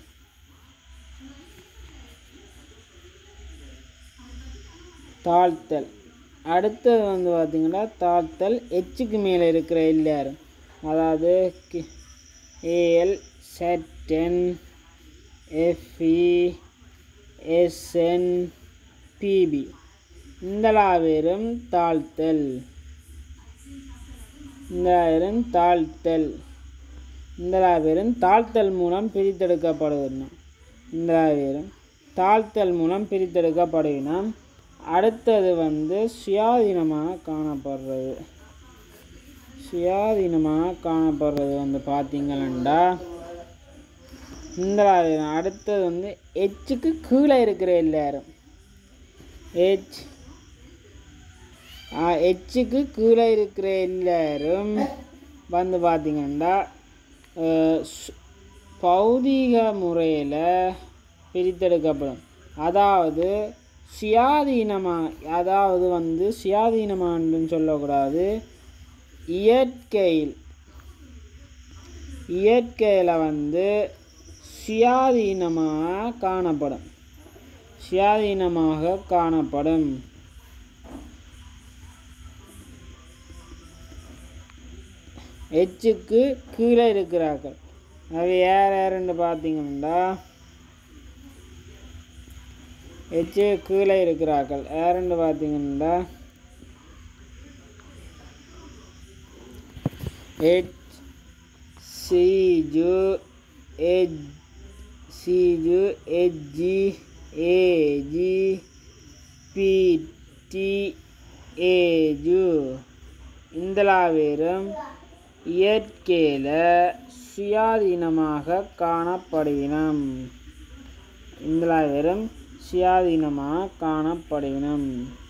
தாழ்த்தல் அடுத்தது வந்து பார்த்திங்கன்னா தாழ்த்தல் எச்சுக்கு மேலே இருக்கிற எல்லாரும் அதாவது AL ZN FE SN PB இந்தலாவேரும் தாழ்த்தல் இந்தலாவேரும் தாழ்த்தல் இந்தலாவேரும் தாழ்த்தல் மூலம் பிரித்தெடுக்கப்படுகின்றன இந்தலாவேரும் தாழ்த்தல் மூலம் பிரித்தெடுக்கப்படுகின்றன அடுத்தது வந்து சுயாதீனமாக காணப்படுறது சுயாதீனமாக காணப்படுறது வந்து பார்த்தீங்கன்னா இந்த அடுத்தது வந்து எச்சுக்கு கீழே இருக்கிற எல்லாரும் எச் எச்சுக்கு கீழே இருக்கிற எல்லாரும் வந்து பார்த்தீங்கன்னா அஹ், சு- பௌதீக முறையில் பிரித்தெடுக்கப்படும் அதாவது சுயாதீனமாக அதாவது வந்து சுயாதீனமான்னு சொல்லக்கூடாது இயற்கையில் இயற்கையில் வந்து சுயாதீனமாக காணப்படும் சுயாதீனமாக காணப்படும் எச்சுக்கு கீழே இருக்கிறார்கள் அது யார் யாருன்னு பார்த்தீங்கன்னா எச்சு கீழே இருக்கிறார்கள் யாருன்னு பார்த்தீங்கன்னா H CU H CU HG AG PT AU இந்தலாவேரும் இயற்கையில் சுயாதீனமாக காணப்படுவினம் இந்தலாவேரும் சுயாதீனமாக காணப்படுவினம்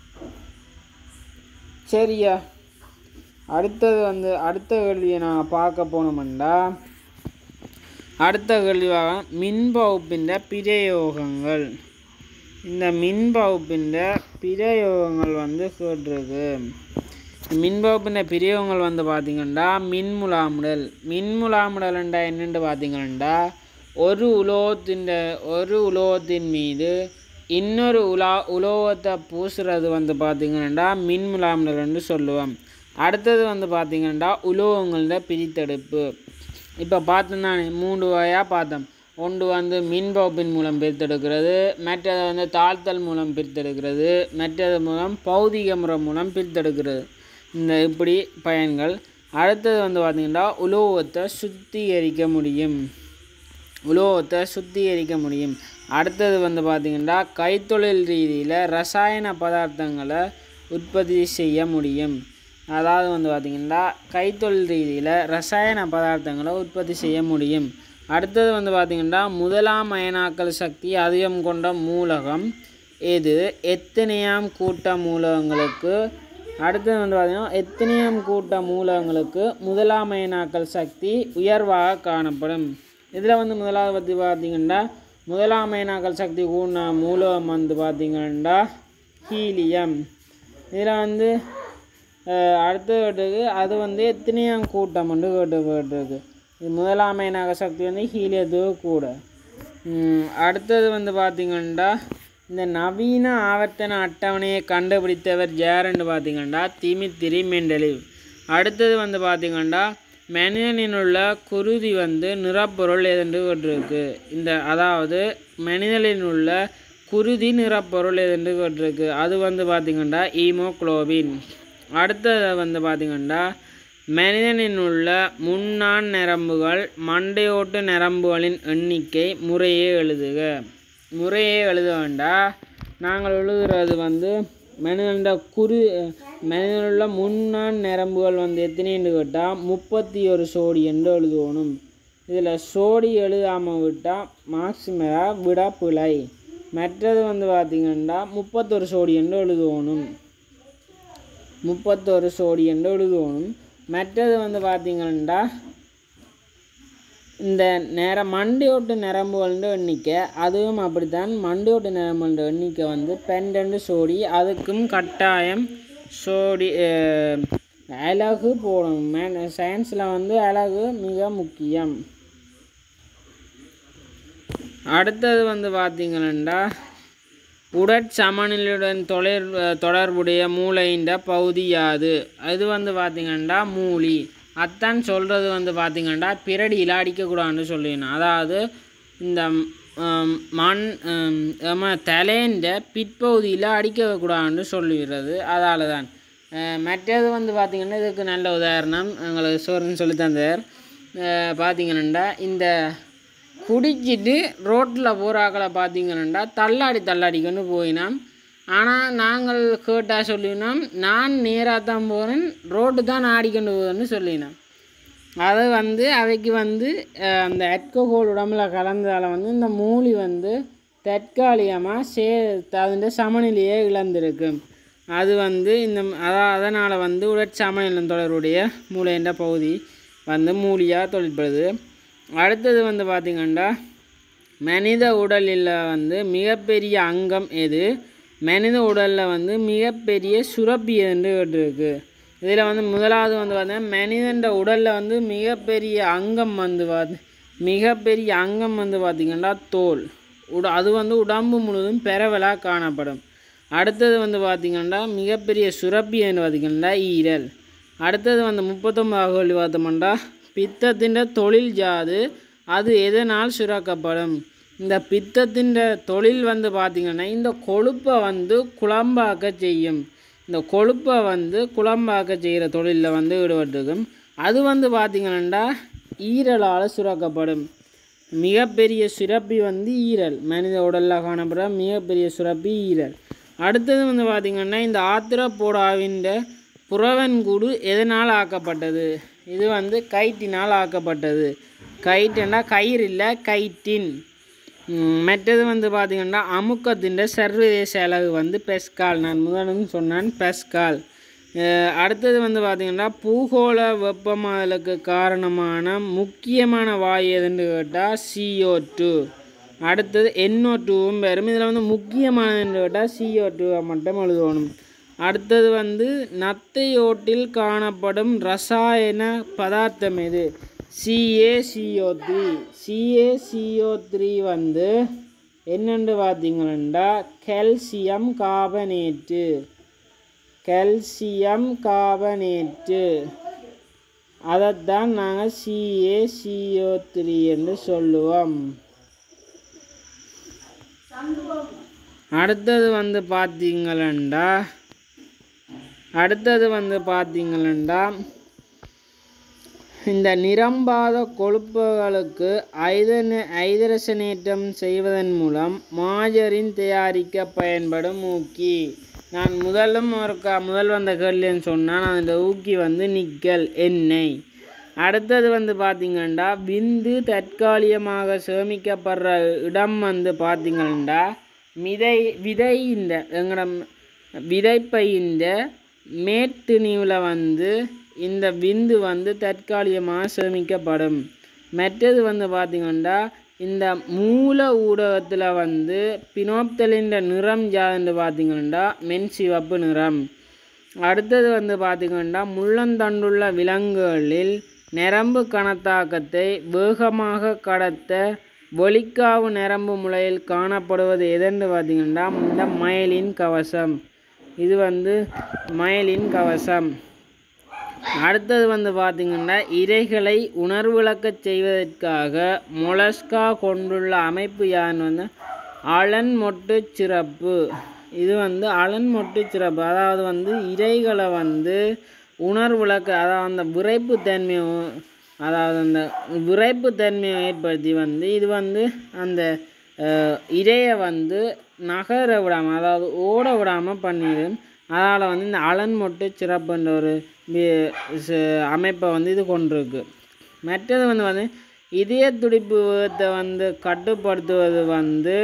சரியா அடுத்தது வந்து அடுத்த கேள்வியை நான் பார்க்க போனோம்டா அடுத்த கேள்வியாக மின்பகுப்பின் பிரயோகங்கள் இந்த மின்பகுப்பின் பிரயோகங்கள் வந்து கேட்டிருக்கு மின்பகுப்பின் பிரயோகங்கள் வந்து பார்த்திங்கன்னா மின்முலாமுடல் மின்முலாமுடல்ண்டா என்னென்று பார்த்தீங்கன்னா ஒரு உலோகத்தின் ஒரு உலோகத்தின் மீது இன்னொரு உலா உலோகத்தை பூசுறது வந்து பார்த்திங்கன்னா மின்முலாமுடல்னு சொல்லுவோம் அடுத்தது வந்து பார்த்திங்கன்னா உலோகங்களோட பிரித்தெடுப்பு இப்போ பார்த்தோம் தானே மூன்று வகையாக பார்த்தோம் ஒன்று வந்து மின்பகுப்பின் மூலம் பிரித்தெடுக்கிறது மற்றது வந்து தாழ்த்தல் மூலம் பிரித்தெடுக்கிறது மற்றது மூலம் பௌதிக முறை மூலம் பிரித்தெடுக்கிறது இந்த இப்படி பயன்கள் அடுத்தது வந்து பார்த்திங்கன்னா உலோகத்தை சுத்திகரிக்க முடியும் உலோகத்தை சுத்திகரிக்க முடியும் அடுத்தது வந்து பார்த்திங்கன்னா கைத்தொழில் ரீதியில் ரசாயன பதார்த்தங்களை உற்பத்தி செய்ய முடியும் அதாவது வந்து பார்த்திங்கன்னா கைத்தொழில் ரீதியில் ரசாயன பதார்த்தங்களை உற்பத்தி செய்ய முடியும் அடுத்தது வந்து பார்த்திங்கன்னா முதலாம் அயனாக்கல் சக்தி அதிகம் கொண்ட மூலகம் இது எத்தனையாம் கூட்ட மூலகங்களுக்கு அடுத்தது வந்து பார்த்திங்கன்னா எத்தனையாம் கூட்ட மூலகங்களுக்கு முதலாம் அயனாக்கல் சக்தி உயர்வாக காணப்படும் இதில் வந்து முதலாவது பற்றி பார்த்திங்கன்னா முதலாம் அயனாக்கல் சக்தி கூடின மூலகம் வந்து பார்த்திங்கன்னா ஹீலியம் இதில் வந்து அஹ், அடுத்து கேட்டிருக்கு அது வந்து எத்தனையாம் கூட்டம் வந்து கேட்டுப்பட்டிருக்கு இது முதலாம் அயனாக்க சக்தி வந்து ஹீலியத்துக்கு கூட ம், அடுத்தது வந்து பார்த்திங்கன்னா இந்த நவீன ஆவர்த்தன அட்டவணையை கண்டுபிடித்தவர் யாருன்னு பார்த்திங்கன்னா திமித்திரி மெண்டலிவ் அடுத்தது வந்து பார்த்திங்கன்னா மனிதனில் உள்ள குருதி வந்து நிறப்பொருள் எதென்று கேட்டிருக்கு இந்த அதாவது மனிதனில் உள்ள குருதி நிறப்பொருள் எதென்று கேட்டிருக்கு அது வந்து பார்த்திங்கன்னா ஈமோக்ளோபின் அடுத்தது வந்து பார்த்திங்கன்னா மனிதனில் உள்ள முன்னான் நரம்புகள் மண்டையோட்டு நரம்புகளின் எண்ணிக்கை முறையே எழுதுக முறையே எழுத வேண்டாம் நாங்கள் எழுதுறது வந்து மனிதனோட குரு மனிதனுள்ள முன்னான் நரம்புகள் வந்து எத்தனைன்னு கேட்டால் முப்பத்தி ஒரு சோடி என்று எழுதுவணும் இதில் சோடி எழுதாமல் விட்டால் மாக்சிமராக விட பிழை மற்றது வந்து பார்த்திங்கன்னா முப்பத்தொரு சோடி என்று எழுதுவணும் முப்பத்தொரு சோடி என்று எழுதுவணும் மற்றது வந்து பார்த்திங்கன்னா இந்த நேர மண்டையோட்டு நரம்புகள்ன்ற எண்ணிக்கை அதுவும் அப்படித்தான் மண்டையோட்டு நரம்புன்ற எண்ணிக்கை வந்து பன்னெண்டு சோடி அதுக்கும் கட்டாயம் சோடி அஹ், அலகு போடணும் மேன் சயின்ஸில் வந்து அலகு மிக முக்கியம் அடுத்தது வந்து பார்த்தீங்கன்னா உடற்சமநிலையுடன் தொடர் தொடர்புடைய மூளையின் பகுதி யாது அது வந்து பார்த்திங்கன்னா மூலி அத்தான் சொல்கிறது வந்து பார்த்திங்கன்னா பிரடியில் அடிக்கக்கூடாதுன்னு சொல்லிடணும் அதாவது இந்த ம், மண் ம், ஆமா, தலைன்ற பிற்பகுதியில் அடிக்கக்கூடாதுன்னு சொல்லிடுறது அதால் தான் அஹ், மற்றது வந்து பார்த்திங்கன்னா இதுக்கு நல்ல உதாரணம் எங்களுக்கு சோரன் சொல்லி தந்தார் பார்த்திங்கன்னா இந்த குடிச்சிட்டு ரோட்டில் போகிறாக்களை பார்த்தீங்கன்னா தள்ளாடி தள்ளாடிக்கொண்டு போயினாம் ஆனால் நாங்கள் கேட்டால் சொல்லினோம் நான் நேராக தான் போகிறேன் ரோட்டு தான் ஆடிக்கொண்டு போகுதுன்னு சொல்லினோம் அது வந்து அவைக்கு வந்து அஹ், அந்த அட்கோகோல் உடம்புல கலந்ததால் வந்து இந்த மூலி வந்து தற்காலிகமாக சே அதன் சமநிலையை இழந்திருக்கு அது வந்து இந்த அதான் அதனால் வந்து உடற்சமநிலம் தொடர்புடைய மூளைன்ற பகுதி வந்து மூலியாக தொழிற்படுது அடுத்தது வந்து பார்த்திங்கன்னா மனித உடலில் வந்து மிகப்பெரிய அங்கம் எது மனித உடலில் வந்து மிகப்பெரிய சுரப்பி என்று இருக்கு இதில் வந்து முதலாவது வந்து பார்த்தீங்கன்னா மனிதன் உடலில் வந்து மிகப்பெரிய அங்கம் வந்து பார்த்து மிகப்பெரிய அங்கம் வந்து பார்த்திங்கன்னா தோல் உட அது வந்து உடம்பு முழுவதும் பரவலாக காணப்படும் அடுத்தது வந்து பார்த்திங்கன்னா மிகப்பெரிய சுரப்பி என்று பார்த்திங்கன்னா ஈரல் அடுத்தது வந்து முப்பத்தொம்பது கேள்வி பார்த்தோம்னா பித்தத்தின் தொழில் ஜாது அது எதனால் சுரக்கப்படும் இந்த பித்தத்தின் தொழில் வந்து பார்த்திங்கன்னா இந்த கொழுப்பை வந்து குழம்பாக்க செய்யும் இந்த கொழுப்பை வந்து குழம்பாக்க செய்கிற தொழிலில் வந்து ஈடுபட்டிருக்கும் அது வந்து பார்த்திங்கன்னா ஈரலால் சுரக்கப்படும் மிகப்பெரிய சுரப்பி வந்து ஈரல் மனித உடலில் காணப்படுற மிகப்பெரிய சுரப்பி ஈரல் அடுத்தது வந்து பார்த்திங்கன்னா இந்த ஆத்திரப்போடாவின் புறவன்கூடு எதனால் ஆக்கப்பட்டது இது வந்து கைட்டினால் ஆக்கப்பட்டது கைட்டுன்னா கயிறு இல்லை கைட்டின் ம், மற்றது வந்து பார்த்திங்கன்னா அமுக்கத்தின் சர்வதேச அளவு வந்து பெஸ்கால் நான் முதலும் சொன்னான் பெஸ்கால் அஹ், அடுத்தது வந்து பார்த்திங்கன்னா பூகோள வெப்பமாதலுக்கு காரணமான முக்கியமான வாயு எதுன்னு கேட்டால் CO2 டூ அடுத்தது NO2 டூவும் வரும் இதில் வந்து முக்கியமானதுன்னு கேட்டால் CO2 டூவை மட்டும் எழுதணும் அடுத்தது வந்து நத்தையோட்டில் காணப்படும் ரசாயன பதார்த்தம் எது CaCO3 த்ரீ CaCO3 த்ரீ வந்து என்னென்று பார்த்தீங்கன்னா கால்சியம் கார்பனேட்டு கால்சியம் கார்பனேட்டு அதைத்தான் நாங்கள் சிஏசிஓ த்ரீ என்று சொல்லுவோம் அடுத்தது வந்து பார்த்தீங்களா அடுத்தது வந்து பார்த்தீங்களா இந்த நிரம்பாத கொழுப்புகளுக்கு ஐதன ஐதரசனேற்றம் செய்வதன் மூலம் மாஜரின் தயாரிக்க பயன்படும் ஊக்கி நான் முதலும் ஒரு க முதல் வந்த கேள்வின்னு சொன்னால் அந்த ஊக்கி வந்து நிக்கல் எண்ணெய் அடுத்தது வந்து பார்த்திங்கன்னா விந்து தற்காலிகமாக சேமிக்கப்படுற இடம் வந்து பார்த்திங்கன்னா விதை விதை இந்த எங்களோட விதைப்பை இந்த மேட்டுணிவில் வந்து இந்த விந்து வந்து தற்காலிகமாக சேமிக்கப்படும் மற்றது வந்து பார்த்திங்கன்னா இந்த மூல ஊடகத்தில் வந்து பினோப்தலின் நிறம் யாருன்னு பார்த்திங்கன்னா மென் சிவப்பு நிறம் அடுத்தது வந்து பார்த்திங்கன்னா முள்ளந்தண்டுள்ள விலங்குகளில் நரம்பு கணத்தாக்கத்தை வேகமாக கடத்த ஒலிக்காவு நரம்பு முளையில் காணப்படுவது எதென்று பார்த்திங்கன்னா இந்த மயலின் கவசம் இது வந்து மயலின் கவசம் அடுத்தது வந்து பார்த்திங்கன்னா இரைகளை உணர்விளக்கச் செய்வதற்காக மொலஸ்கா கொண்டுள்ள அமைப்பு யாருன்னு வந்து அலன் மொட்டு சிறப்பு இது வந்து அலன் மொட்டு சிறப்பு அதாவது வந்து இரைகளை வந்து உணர்விளக்க அதாவது அந்த விரைப்பு தன்மையை அதாவது அந்த விரைப்பு தன்மையை ஏற்படுத்தி வந்து இது வந்து அந்த அஹ், இரையை வந்து நகர விடாமல் அதாவது ஓட விடாமல் பண்ணிடும் அதனால் வந்து இந்த அலன் மொட்டு சிறப்புன்ற ஒரு வி- ச- அமைப்பை வந்து இது கொண்டிருக்கு மற்றது வந்து வந்து இதய துடிப்பு விகிதத்தை வந்து கட்டுப்படுத்துவது வந்து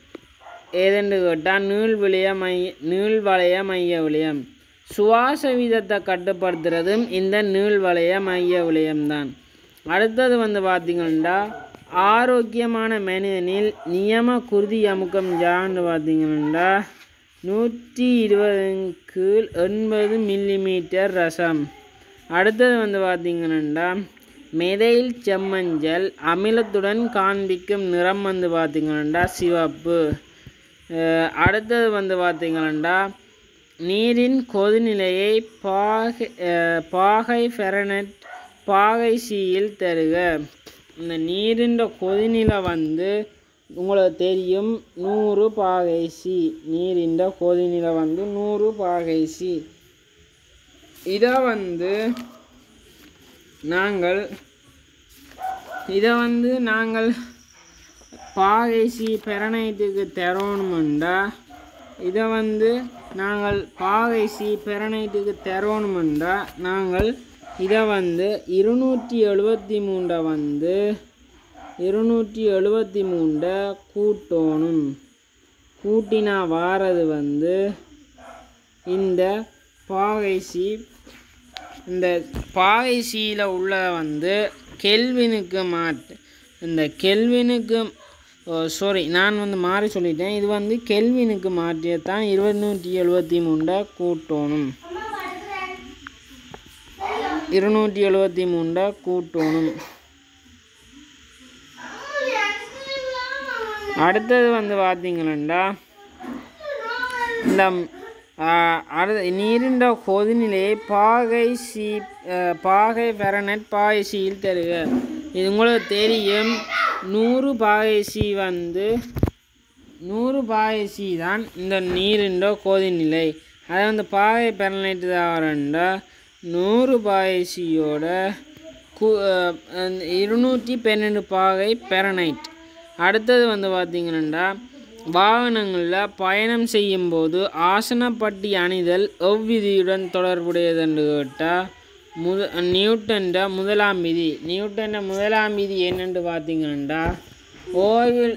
ஏதென்று கேட்டால் நீள்வளைய மைய நீள்வளைய மைய விளையம் சுவாச வீதத்தை கட்டுப்படுத்துறதும் இந்த நீள்வளைய மைய விளையம்தான் அடுத்தது வந்து பார்த்திங்கன்னா ஆரோக்கியமான மனிதனில் நியம குருதி அமுக்கம் யான்னு பார்த்தீங்கன்னா நூற்றி இருபதின் கீழ் எண்பது மில்லிமீட்டர் ரசம் அடுத்தது வந்து பார்த்தீங்கன்னா மெதையில் செம்மஞ்சள் அமிலத்துடன் காண்பிக்கும் நிறம் வந்து பார்த்தீங்கன்னா சிவப்பு அஹ் அடுத்தது வந்து பார்த்தீங்கன்னா நீரின் கொதிநிலையை பாகை அஹ் பாகை ஃபெரனட் பாகை சியில் தருக இந்த நீரின் கொதிநிலை வந்து உங்களுக்கு தெரியும் நூறு பாகை சி நீரின் கொதிநிலை வந்து நூறு பாகை சி இதை வந்து நாங்கள் இதை வந்து நாங்கள் பாகைசி பெரனைட்டுக்கு தரணுமெண்டா இதை வந்து நாங்கள் பாகைசி பெரனைட்டுக்கு தரணுமெண்டா நாங்கள் இதை வந்து இருநூற்றி எழுபத்தி மூண்டை வந்து இருநூற்றி எழுபத்தி மூண்டை கூட்டணும் கூட்டினா வாரது வந்து இந்த பாகைசி இந்த பாகைசியில் உள்ள வந்து கெல்வினுக்கு மாற்று இந்த கெல்வினுக்கு சாரி நான் வந்து மாறி சொல்லிட்டேன் இது வந்து கெல்வினுக்கு மாற்றியத்தான் இருநூற்றி எழுபத்தி மூண்டை கூட்டணும் இருநூற்றி எழுபத்தி மூண்டை கூட்டணும் அடுத்தது வந்து பார்த்தீங்கன்னா இந்த அடுத்த நீரின் கொதிநிலையை பாகை சி அஹ், பாகை ஃபெரனட் பாகை சியில் தருக இது உங்களுக்கு தெரியும் நூறு பாகை சி வந்து நூறு பாகை சி தான் இந்த நீரின் கொதிநிலை அதை வந்து பாகை பெரனைட்டு தாவரண்டா நூறு பாகை சியோட கு அஹ், அந்த இருநூற்றி பன்னெண்டு பாகை பெரனைட் அடுத்தது வந்து பார்த்தீங்கன்னா வாகனங்களில் பயணம் செய்யும்போது ஆசனப்பட்டி அணிதல் எவ்விதியுடன் தொடர்புடையதுன்னு கேட்டால் முத நியூட்டன்ட முதலாம் விதி நியூட்டன்ட முதலாம் விதி என்னன்னு பார்த்தீங்கன்னா ஓய்வில்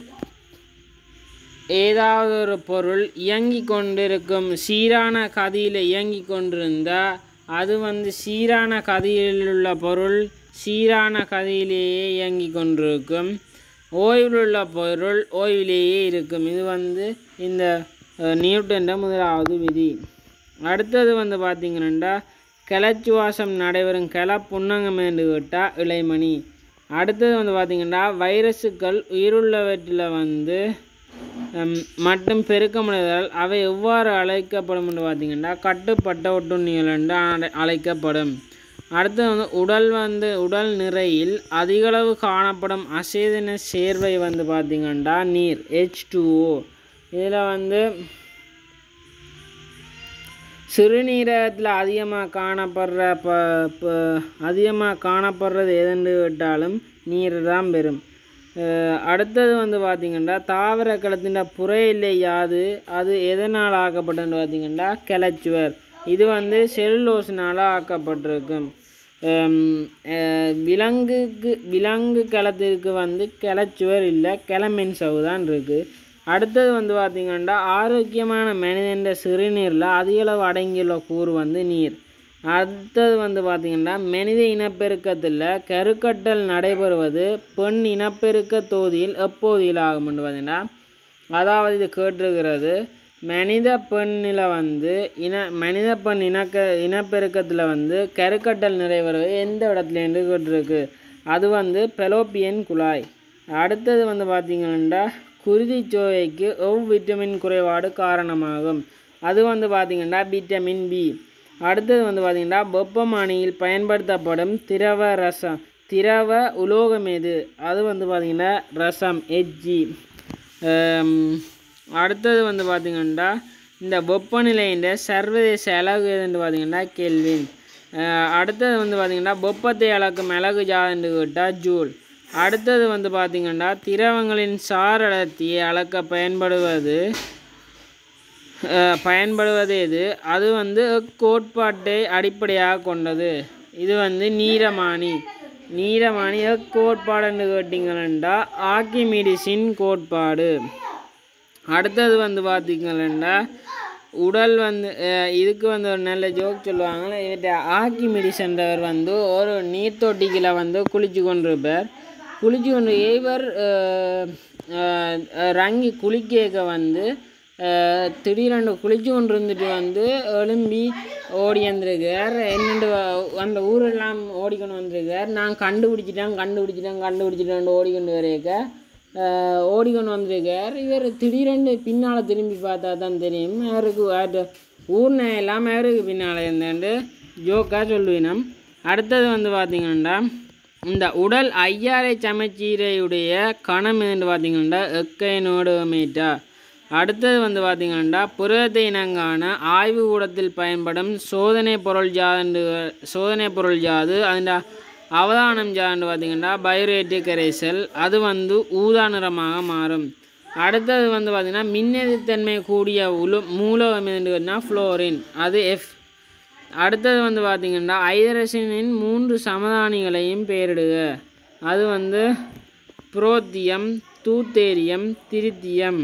ஏதாவது ஒரு பொருள் இயங்கி கொண்டிருக்கும் சீரான கதியில் இயங்கி கொண்டிருந்தால் அது வந்து சீரான கதியில் உள்ள பொருள் சீரான கதியிலேயே இயங்கி கொண்டிருக்கும் ஓய்வில் உள்ள பொருள் ஓய்விலேயே இருக்கும் இது வந்து இந்த அஹ், நியூட்டன்ட முதலாவது விதி அடுத்தது வந்து பார்த்தீங்கன்னா கிளச்சுவாசம் நடைபெறும் கிள புன்னங்கம் என்று கேட்டால் இளைமணி அடுத்தது வந்து பார்த்தீங்கன்னா வைரஸுக்கள் உயிருள்ளவற்றில் வந்து ஹம், மற்றும் பெருக்கமுடையதால் அவை எவ்வாறு அழைக்கப்படும் என்று பார்த்தீங்கன்னா கட்டுப்பட்ட ஒட்டுண்ணிகள் என்று அழை- அழைக்கப்படும் அடுத்து வந்து உடல் வந்து உடல் நிறையில் அதிகளவு காணப்படும் அசேதன சேர்வை வந்து பார்த்தீங்கன்னா நீர் ஹெச் டூஓ இதில் வந்து சிறுநீரகத்தில் அதிகமாக காணப்படுற ப ப அதிகமாக காணப்படுறது எதுன்னு விட்டாலும் நீர் தான் பெறும் அஹ் அடுத்தது வந்து பார்த்திங்கன்னா தாவர களத்தின் புறையில்லை யாது அது எதனால் ஆக்கப்பட்டதுன்னு பார்த்தீங்கன்னா கிளச்சுவர் இது வந்து செல்லுலோஸினால் ஆக்கப்பட்டிருக்கும் ஹம், அஹ் விலங்குக்கு விலங்கு களத்திற்கு வந்து கிளச்சுவர் இல்லை கிளமென் சவு தான் இருக்குது அடுத்தது வந்து பார்த்திங்கன்னா ஆரோக்கியமான மனிதன் சிறுநீரில் அதிகளவு அடங்கியுள்ள கூறு வந்து நீர் அடுத்தது வந்து பார்த்திங்கன்னா மனித இனப்பெருக்கத்தில் கருக்கட்டல் நடைபெறுவது பெண் இனப்பெருக்க தொகுதியில் எப்போதில் ஆகும்னு பார்த்தீங்கன்னா அதாவது இது கேட்டிருக்கிறது மனித பெண்ணில் வந்து இன மனித பெண் இனக்க இனப்பெருக்கத்தில் வந்து கருக்கட்டல் நிறைவேறுவது எந்த இடத்துல என்று கேட்டிருக்கு அது வந்து பெலோப்பியன் குழாய் அடுத்தது வந்து பார்த்திங்கன்னா குருதிச்சோகைக்கு எவ் விட்டமின் குறைபாடு காரணமாகும் அது வந்து பார்த்திங்கன்னா விட்டமின் பி அடுத்தது வந்து பார்த்திங்கன்னா வெப்பமானியில் பயன்படுத்தப்படும் திரவ ரசம் திரவ உலோகம் எது அது வந்து பார்த்திங்கன்னா ரசம் ஹெச்ஜி அடுத்தது வந்து பார்த்திங்கன்னா இந்த வெப்பநிலையின் சர்வதேச அலகு எதுன்னு பார்த்திங்கன்னா கெல்வின் அஹ் அடுத்தது வந்து பார்த்திங்கன்னா வெப்பத்தை அளக்கும் அலகு ஜாதுன்னு கேட்டால் ஜூல் அடுத்தது வந்து பார்த்திங்கன்னா திரவங்களின் சார் அடர்த்தியை அளக்க பயன்படுவது அஹ் பயன்படுவது எது அது வந்து கோட்பாட்டை அடிப்படையாக கொண்டது இது வந்து நீரமானி நீரமானி கோட்பாடுன்னு கேட்டிங்கன்னா ஆக்கிமிடிஸின் கோட்பாடு அடுத்தது வந்து பார்த்தீங்கன்னா உடல் வந்து அஹ் இதுக்கு வந்து ஒரு நல்ல ஜோக் சொல்லுவாங்க இவர்கிட்ட ஆக்கிமிடிஸ்ன்றவர் வந்து ஒரு நீர்த்தொட்டிக்கில் வந்து குளிச்சு கொண்டிருப்பார் குளிச்சு கொண்டு இவர் அஹ், அஹ், ரங்கி குளிக்க வந்து அஹ், திடீரென்று குளிச்சு கொண்டு இருந்துட்டு வந்து எழும்பி ஓடி வந்திருக்கார் என்னென்று அந்த ஊரெல்லாம் ஓடிக்கொண்டு வந்திருக்கார் நான் கண்டுபிடிச்சிட்டேன் கண்டுபிடிச்சிட்டேன் கண்டுபிடிச்சிட்டேன் ஓடிக்கொண்டு வரையக்க ஆஹ் ஓடிக்கொண்டு வந்திருக்கார் இவர் திடீரென்று பின்னால் திரும்பி பார்த்தா தான் தெரியும் அவருக்கு அவர்ட்ட ஊர்ன எல்லாம் அவருக்கு பின்னால் இருந்தேன்ட்டு ஜோக்காக சொல்லுவினம் அடுத்தது வந்து பார்த்தீங்கன்னா இந்த உடல் ஐயாரை சமச்சீரையுடைய கணம் என்று பார்த்தீங்கன்னா எக்கைனோடு மீட்டா அடுத்தது வந்து பார்த்தீங்கன்னா புரதத்தை இனங்கான ஆய்வு கூடத்தில் பயன்படும் சோதனை பொருள் ஜாது சோதனை பொருள் ஜாது அதில் அவதானம் ஜான்னு பார்த்தீங்கன்னா பயோரேட்டு கரைசல் அது வந்து ஊதா நிறமாக மாறும் அடுத்தது வந்து பார்த்திங்கன்னா மின்னெதிர்த்தன்மை கூடிய உலு மூலகம் எதுன்னா ஃப்ளோரின் அது எஃப் அடுத்தது வந்து பார்த்திங்கன்னா ஐதரசனின் மூன்று சமதானிகளையும் பெயரிடுக அது வந்து புரோத்தியம் தூத்தேரியம் திருத்தியம்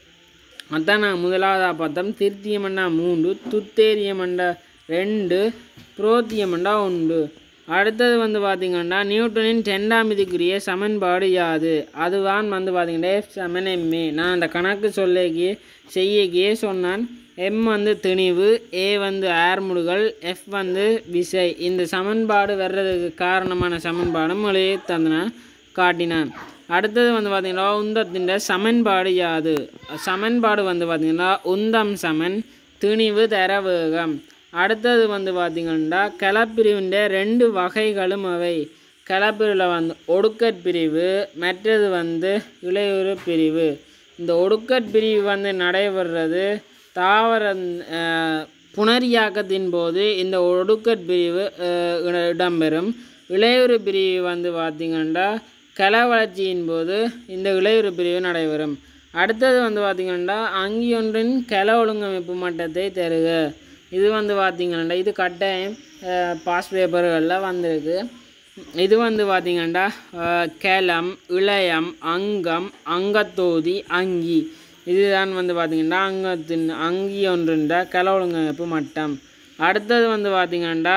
அதான் நான் முதலாவதாக பார்த்தோம் திருத்தியமண்டா மூன்று துத்தேரியமண்டா ரெண்டு புரோத்தியமண்டா ஒன்று அடுத்தது வந்து பார்த்திங்கன்னா நியூட்டனின் ரெண்டாம் விதிக்குரிய சமன்பாடு யாது அதுதான் வந்து பார்த்திங்கன்னா எஃப் சமன் எம்ஏ நான் அந்த கணக்கு சொல்லிக்கி செய்யக்கே சொன்னான் எம் வந்து திணிவு ஏ வந்து ஆர்முடுகள் எஃப் வந்து விசை இந்த சமன்பாடு வர்றதுக்கு காரணமான சமன்பாடும் எழுதி தந்தன காட்டினான் அடுத்தது வந்து பார்த்திங்கன்னா உந்தத்தின் சமன்பாடு யாது சமன்பாடு வந்து பார்த்திங்கன்னா உந்தம் சமன் திணிவு தரவேகம் அடுத்தது வந்து பார்த்திங்கன்னா கலப்பிரிவின் ரெண்டு வகைகளும் அவை கலப்பிரிவில் வந்து ஒடுக்கற் பிரிவு மற்றது வந்து இளையுறு பிரிவு இந்த ஒடுக்கற் பிரிவு வந்து நடைபெறுறது தாவர அஹ், புணரியாக்கத்தின் போது இந்த ஒடுக்கற் பிரிவு அஹ், இட- இடம்பெறும் இளையுறு பிரிவு வந்து பார்த்திங்கன்னா கல வளர்ச்சியின் போது இந்த இளையுறு பிரிவு நடைபெறும் அடுத்தது வந்து பார்த்திங்கன்னா அங்கியொன்றின் கல ஒழுங்கமைப்பு மட்டத்தை தருக இது வந்து பார்த்திங்கன்னா இது கட்டாயம் பாஸ் பேப்பர்களில் வந்திருக்கு இது வந்து பார்த்திங்கன்னா கேலம் இளையம் அங்கம் அங்கத்தோதி அங்கி இதுதான் வந்து பார்த்திங்கன்னா அங்கத்தின் அங்கி ஒன்றுன்ற கல ஒழுங்கமைப்பு மட்டம் அடுத்தது வந்து பார்த்திங்கன்னா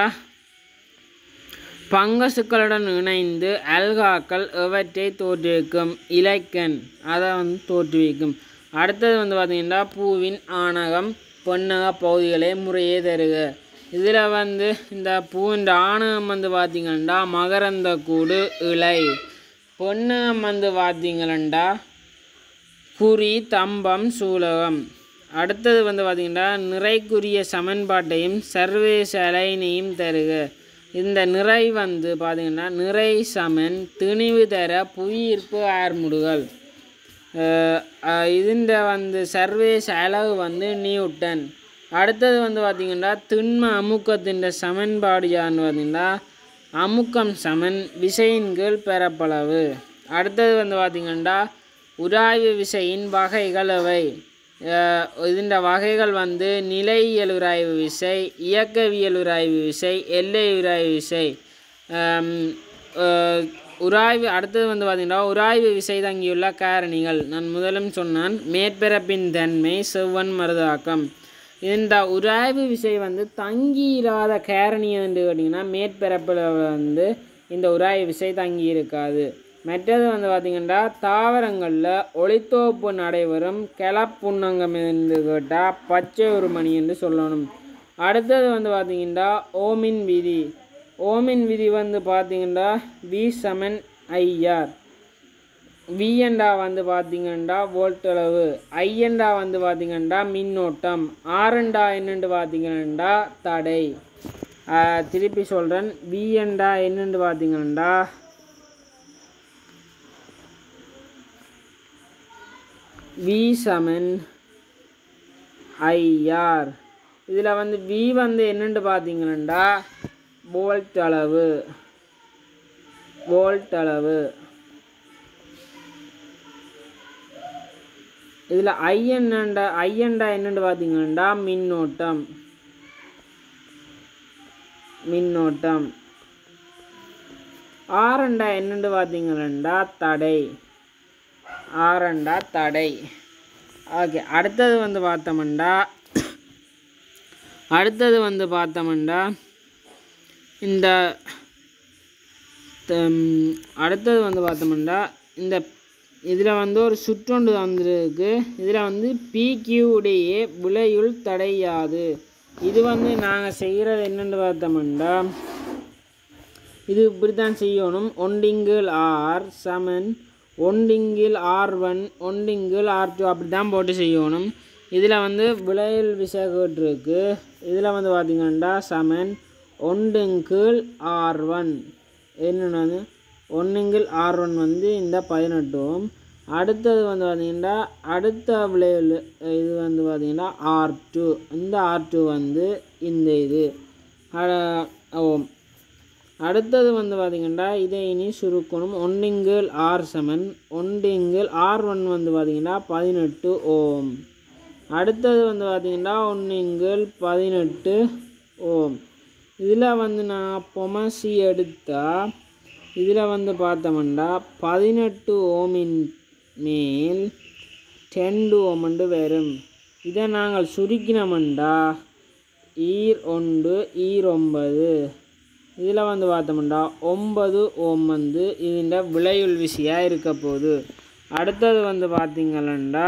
பங்கசுக்களுடன் இணைந்து அல்காக்கள் எவற்றை தோற்றுவிக்கும் இலக்கன் அதை வந்து தோற்றுவிக்கும் அடுத்தது வந்து பார்த்திங்கன்னா பூவின் ஆணகம் பொன்னக பகுதிகளை முறையே தருக இதில் வந்து இந்த பூவின் ஆணகம் வந்து பார்த்திங்கன்னா மகரந்த கூடு இலை பொன்னகம் வந்து பார்த்திங்கன்னா குறி தம்பம் சூலகம் அடுத்தது வந்து பார்த்திங்கன்னா நிறைக்குரிய சமன்பாட்டையும் சர்வேச அலைனையும் தருக இந்த நிறை வந்து பார்த்திங்கன்னா நிறை சமன் திணிவு தர புவியீர்ப்பு ஆர்முடுகள் இதுண்ட வந்து சர்வேஸ் அளவு வந்து நியூட்டன் அடுத்தது வந்து பார்த்திங்கன்னா திண்ம அமுக்கத்தின் சமன்பாடு யாருன்னு பார்த்திங்கன்னா அமுக்கம் சமன் விசையின் கீழ் பெறப்பளவு அடுத்தது வந்து பார்த்திங்கன்னா உராய்வு விசையின் வகைகள் அவை இதன் வகைகள் வந்து நிலையியல் உராய்வு விசை இயக்கவியல் உராய்வு விசை எல்லை உராய்வு விசை உராய்வு அடுத்தது வந்து பார்த்திங்கன்னா உராய்வு விசை தங்கியுள்ள காரணிகள் நான் முதலும் சொன்னான் மேற்பரப்பின் தன்மை செவ்வன் மருதாக்கம் இந்த உராய்வு விசை வந்து தங்கியிராத காரணி என்று கேட்டிங்கன்னா மேற்பரப்பில் வந்து இந்த உராய்வு விசை தங்கி இருக்காது மற்றது வந்து பார்த்திங்கன்னா தாவரங்களில் ஒளித்தோப்பு நடைபெறும் கிளப்புண்ணங்கம் என்று கேட்டால் பச்சை ஒரு மணி என்று சொல்லணும் அடுத்தது வந்து பார்த்திங்கன்னா ஓமின் விதி ஓமின் விதி வந்து பார்த்திங்கன்னா வி சமன் ஐஆர் விஎண்டா வந்து பார்த்திங்கன்னா வோல்ட் அளவு ஐஎண்டா வந்து பார்த்திங்கன்னா மின்னோட்டம் ஆரண்டா என்னென்று பார்த்திங்கன்னா தடை திருப்பி சொல்கிறேன் விஎண்டா என்னென்று பார்த்திங்கன்னா வி சமன் ஐஆர் இதில் வந்து வி வந்து என்னென்று பார்த்தீங்கன்னா வோல்ட் அளவு வோல்ட் அளவு இதில் ஐஎன்டா ஐஎன்டா என்னென்னு பார்த்தீங்கன்னா மின்னோட்டம் மின்னோட்டம் ஆரண்டா என்னென்னு பார்த்தீங்கன்னா தடை ஆரண்டா தடை ஓகே அடுத்தது வந்து பார்த்தோம்னா அடுத்தது வந்து பார்த்தோம்னா இந்த அடுத்தது வந்து பார்த்தோம்னா இந்த இதில் வந்து ஒரு சுற்றொண்டு வந்திருக்கு இதில் வந்து பிக்யூடைய விளையுள் தடையாது இது வந்து நாங்கள் செய்கிறது என்னென்னு பார்த்தோம்னா இது இப்படி தான் செய்யணும் ஒண்டிங்கிள் ஆர் சமன் ஒண்டிங்கில் ஆர் ஒன் ஒண்டிங்கில் ஆர் டூ அப்படி தான் போட்டு செய்யணும் இதில் வந்து விளையல் விசகட் இருக்கு இதில் வந்து பார்த்திங்கன்னா சமன் ஒண்டுங்கில் ஆர் ஒன் என்னென்னு ஒன்றுங்கில் ஆர் ஒன் வந்து இந்த பதினெட்டும் அடுத்தது வந்து பார்த்திங்கன்னா அடுத்த விளையல் இது வந்து பார்த்திங்கன்னா ஆர் டூ இந்த ஆர் டூ வந்து இந்த இது ஓம் அடுத்தது வந்து பார்த்திங்கன்னா இதை இனி சுருக்கணும் ஒன்றிங்கில் ஆர் செவன் ஒன்றிங்கில் ஆர் ஒன் வந்து பார்த்திங்கன்னா பதினெட்டு ஓம் அடுத்தது வந்து பார்த்திங்கன்னா ஒன்றிங்கில் பதினெட்டு ஓம் இதில் வந்து நான் பொமசி எடுத்தால் இதில் வந்து பார்த்தோம்னா பதினெட்டு ஓமின் மேல் டெண்டு ஓமண்டு வரும் இதை நாங்கள் சுருக்கினோம்டா ஈர் ஒன்று ஈர் ஒன்பது இதில் வந்து பார்த்தோம்னா ஒன்பது ஓம் வந்து இதுண்ட விளையுள் விசையாக இருக்க போகுது அடுத்தது வந்து பார்த்திங்களா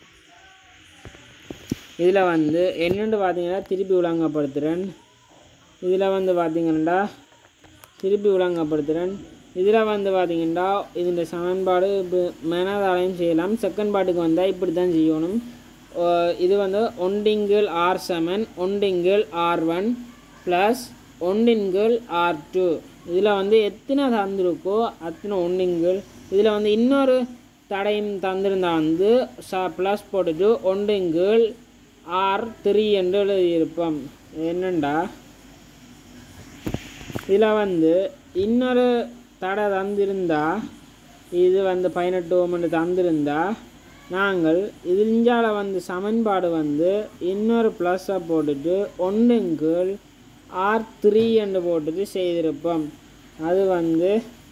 இதில் வந்து என்னென்னு பார்த்தீங்கன்னா திருப்பி விளங்கப்படுத்துகிறேன் இதில் வந்து பார்த்திங்கன்னா திருப்பி விளங்கப்படுத்துகிறேன் இதில் வந்து பார்த்திங்கன்னா இதுன்ற சமன்பாடு இப்போ மனதாலையும் செய்யலாம் செகண்ட் பாட்டுக்கு வந்தால் இப்படி தான் செய்யணும் இது வந்து ஒண்டிங்கிள் ஆர் செவன் ஒண்டிங்கிள் ஆர் ஒன் ப்ளஸ் ஒண்டின்கள் ஆர் டூ இதில் வந்து எத்தனை தந்திருக்கோ அத்தனை ஒண்டிங்கள் இதில் வந்து இன்னொரு தடையும் தந்திருந்தா வந்து ச ப்ளஸ் போட்டுட்டு ஒண்டிங்கள் ஆர் த்ரீ என்று எழுதியிருப்போம் என்னண்டா இதில் வந்து இன்னொரு தடை தந்திருந்தா இது வந்து பதினெட்டு ஓமன்று தந்திருந்தா நாங்கள் இதிஞ்சால வந்து சமன்பாடு வந்து இன்னொரு ப்ளஸ்ஸை போட்டுட்டு ஒன்றுங்கள் ஆர் த்ரீ என்று போட்டுட்டு செய்திருப்போம் அது வந்து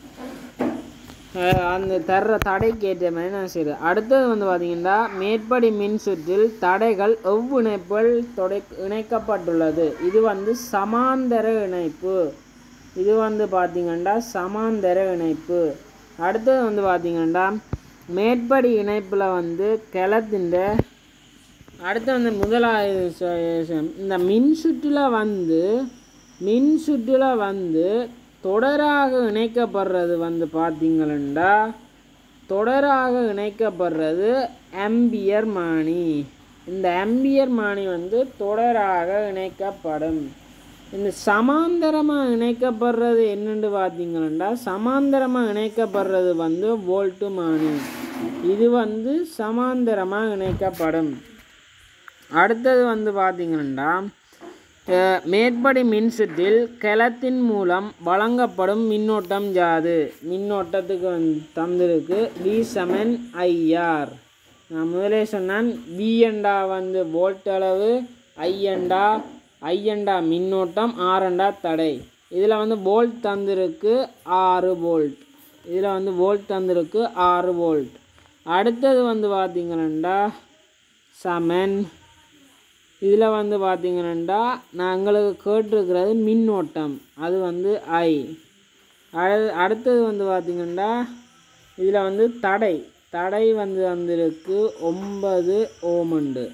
அந்த தர்ற தடைக்கு ஏற்ற மாதிரி நான் செய்கிறேன் அடுத்தது வந்து பார்த்திங்கன்னா மேற்படி மின் சுற்றில் தடைகள் எவ்விணைப்பில் தொடை இணைக்கப்பட்டுள்ளது இது வந்து சமாந்தர இணைப்பு இது வந்து பார்த்திங்கன்னா சமாந்தர இணைப்பு அடுத்தது வந்து பார்த்திங்கன்னா மேற்படி இணைப்பில் வந்து கிளத்தின் அடுத்து வந்து முதலாவது இந்த மின் சுற்றில் வந்து மின் சுற்றில் வந்து தொடராக இணைக்கப்படுறது வந்து பார்த்திங்களா தொடராக இணைக்கப்படுறது ஆம்பியர் மானி இந்த ஆம்பியர் மானி வந்து தொடராக இணைக்கப்படும் இந்த சமாந்தரமாக இணைக்கப்படுறது என்னென்னு பார்த்தீங்கன்னா சமாந்தரமாக இணைக்கப்படுறது வந்து வோல்ட்டு மானி இது வந்து சமாந்தரமாக இணைக்கப்படும் அடுத்தது வந்து பார்த்தீங்கன்னா அஹ், மேற்படி மின்சுற்றில் கிளத்தின் மூலம் வழங்கப்படும் மின்னோட்டம் யாது மின்னோட்டத்துக்கு வந்து தந்திருக்கு வி சமன் ஐஆர் நான் முதலே சொன்னேன் வி என்றா வந்து வோல்ட் அளவு ஐஎண்டா ஐஎண்டா மின்னோட்டம் ஆரண்டா தடை இதில் வந்து வோல்ட் தந்திருக்கு ஆறு வோல்ட் இதில் வந்து வோல்ட் தந்திருக்கு ஆறு வோல்ட் அடுத்தது வந்து பார்த்தீங்கன்னா சமன் இதில் வந்து பார்த்தீங்கன்னா நாங்களுக்கு கேட்டிருக்கிறது மின்னோட்டம் அது வந்து ஐ அடு அடுத்தது வந்து பார்த்தீங்கன்னா இதில் வந்து தடை தடை வந்து வந்திருக்கு ஒன்பது ஓமண்டு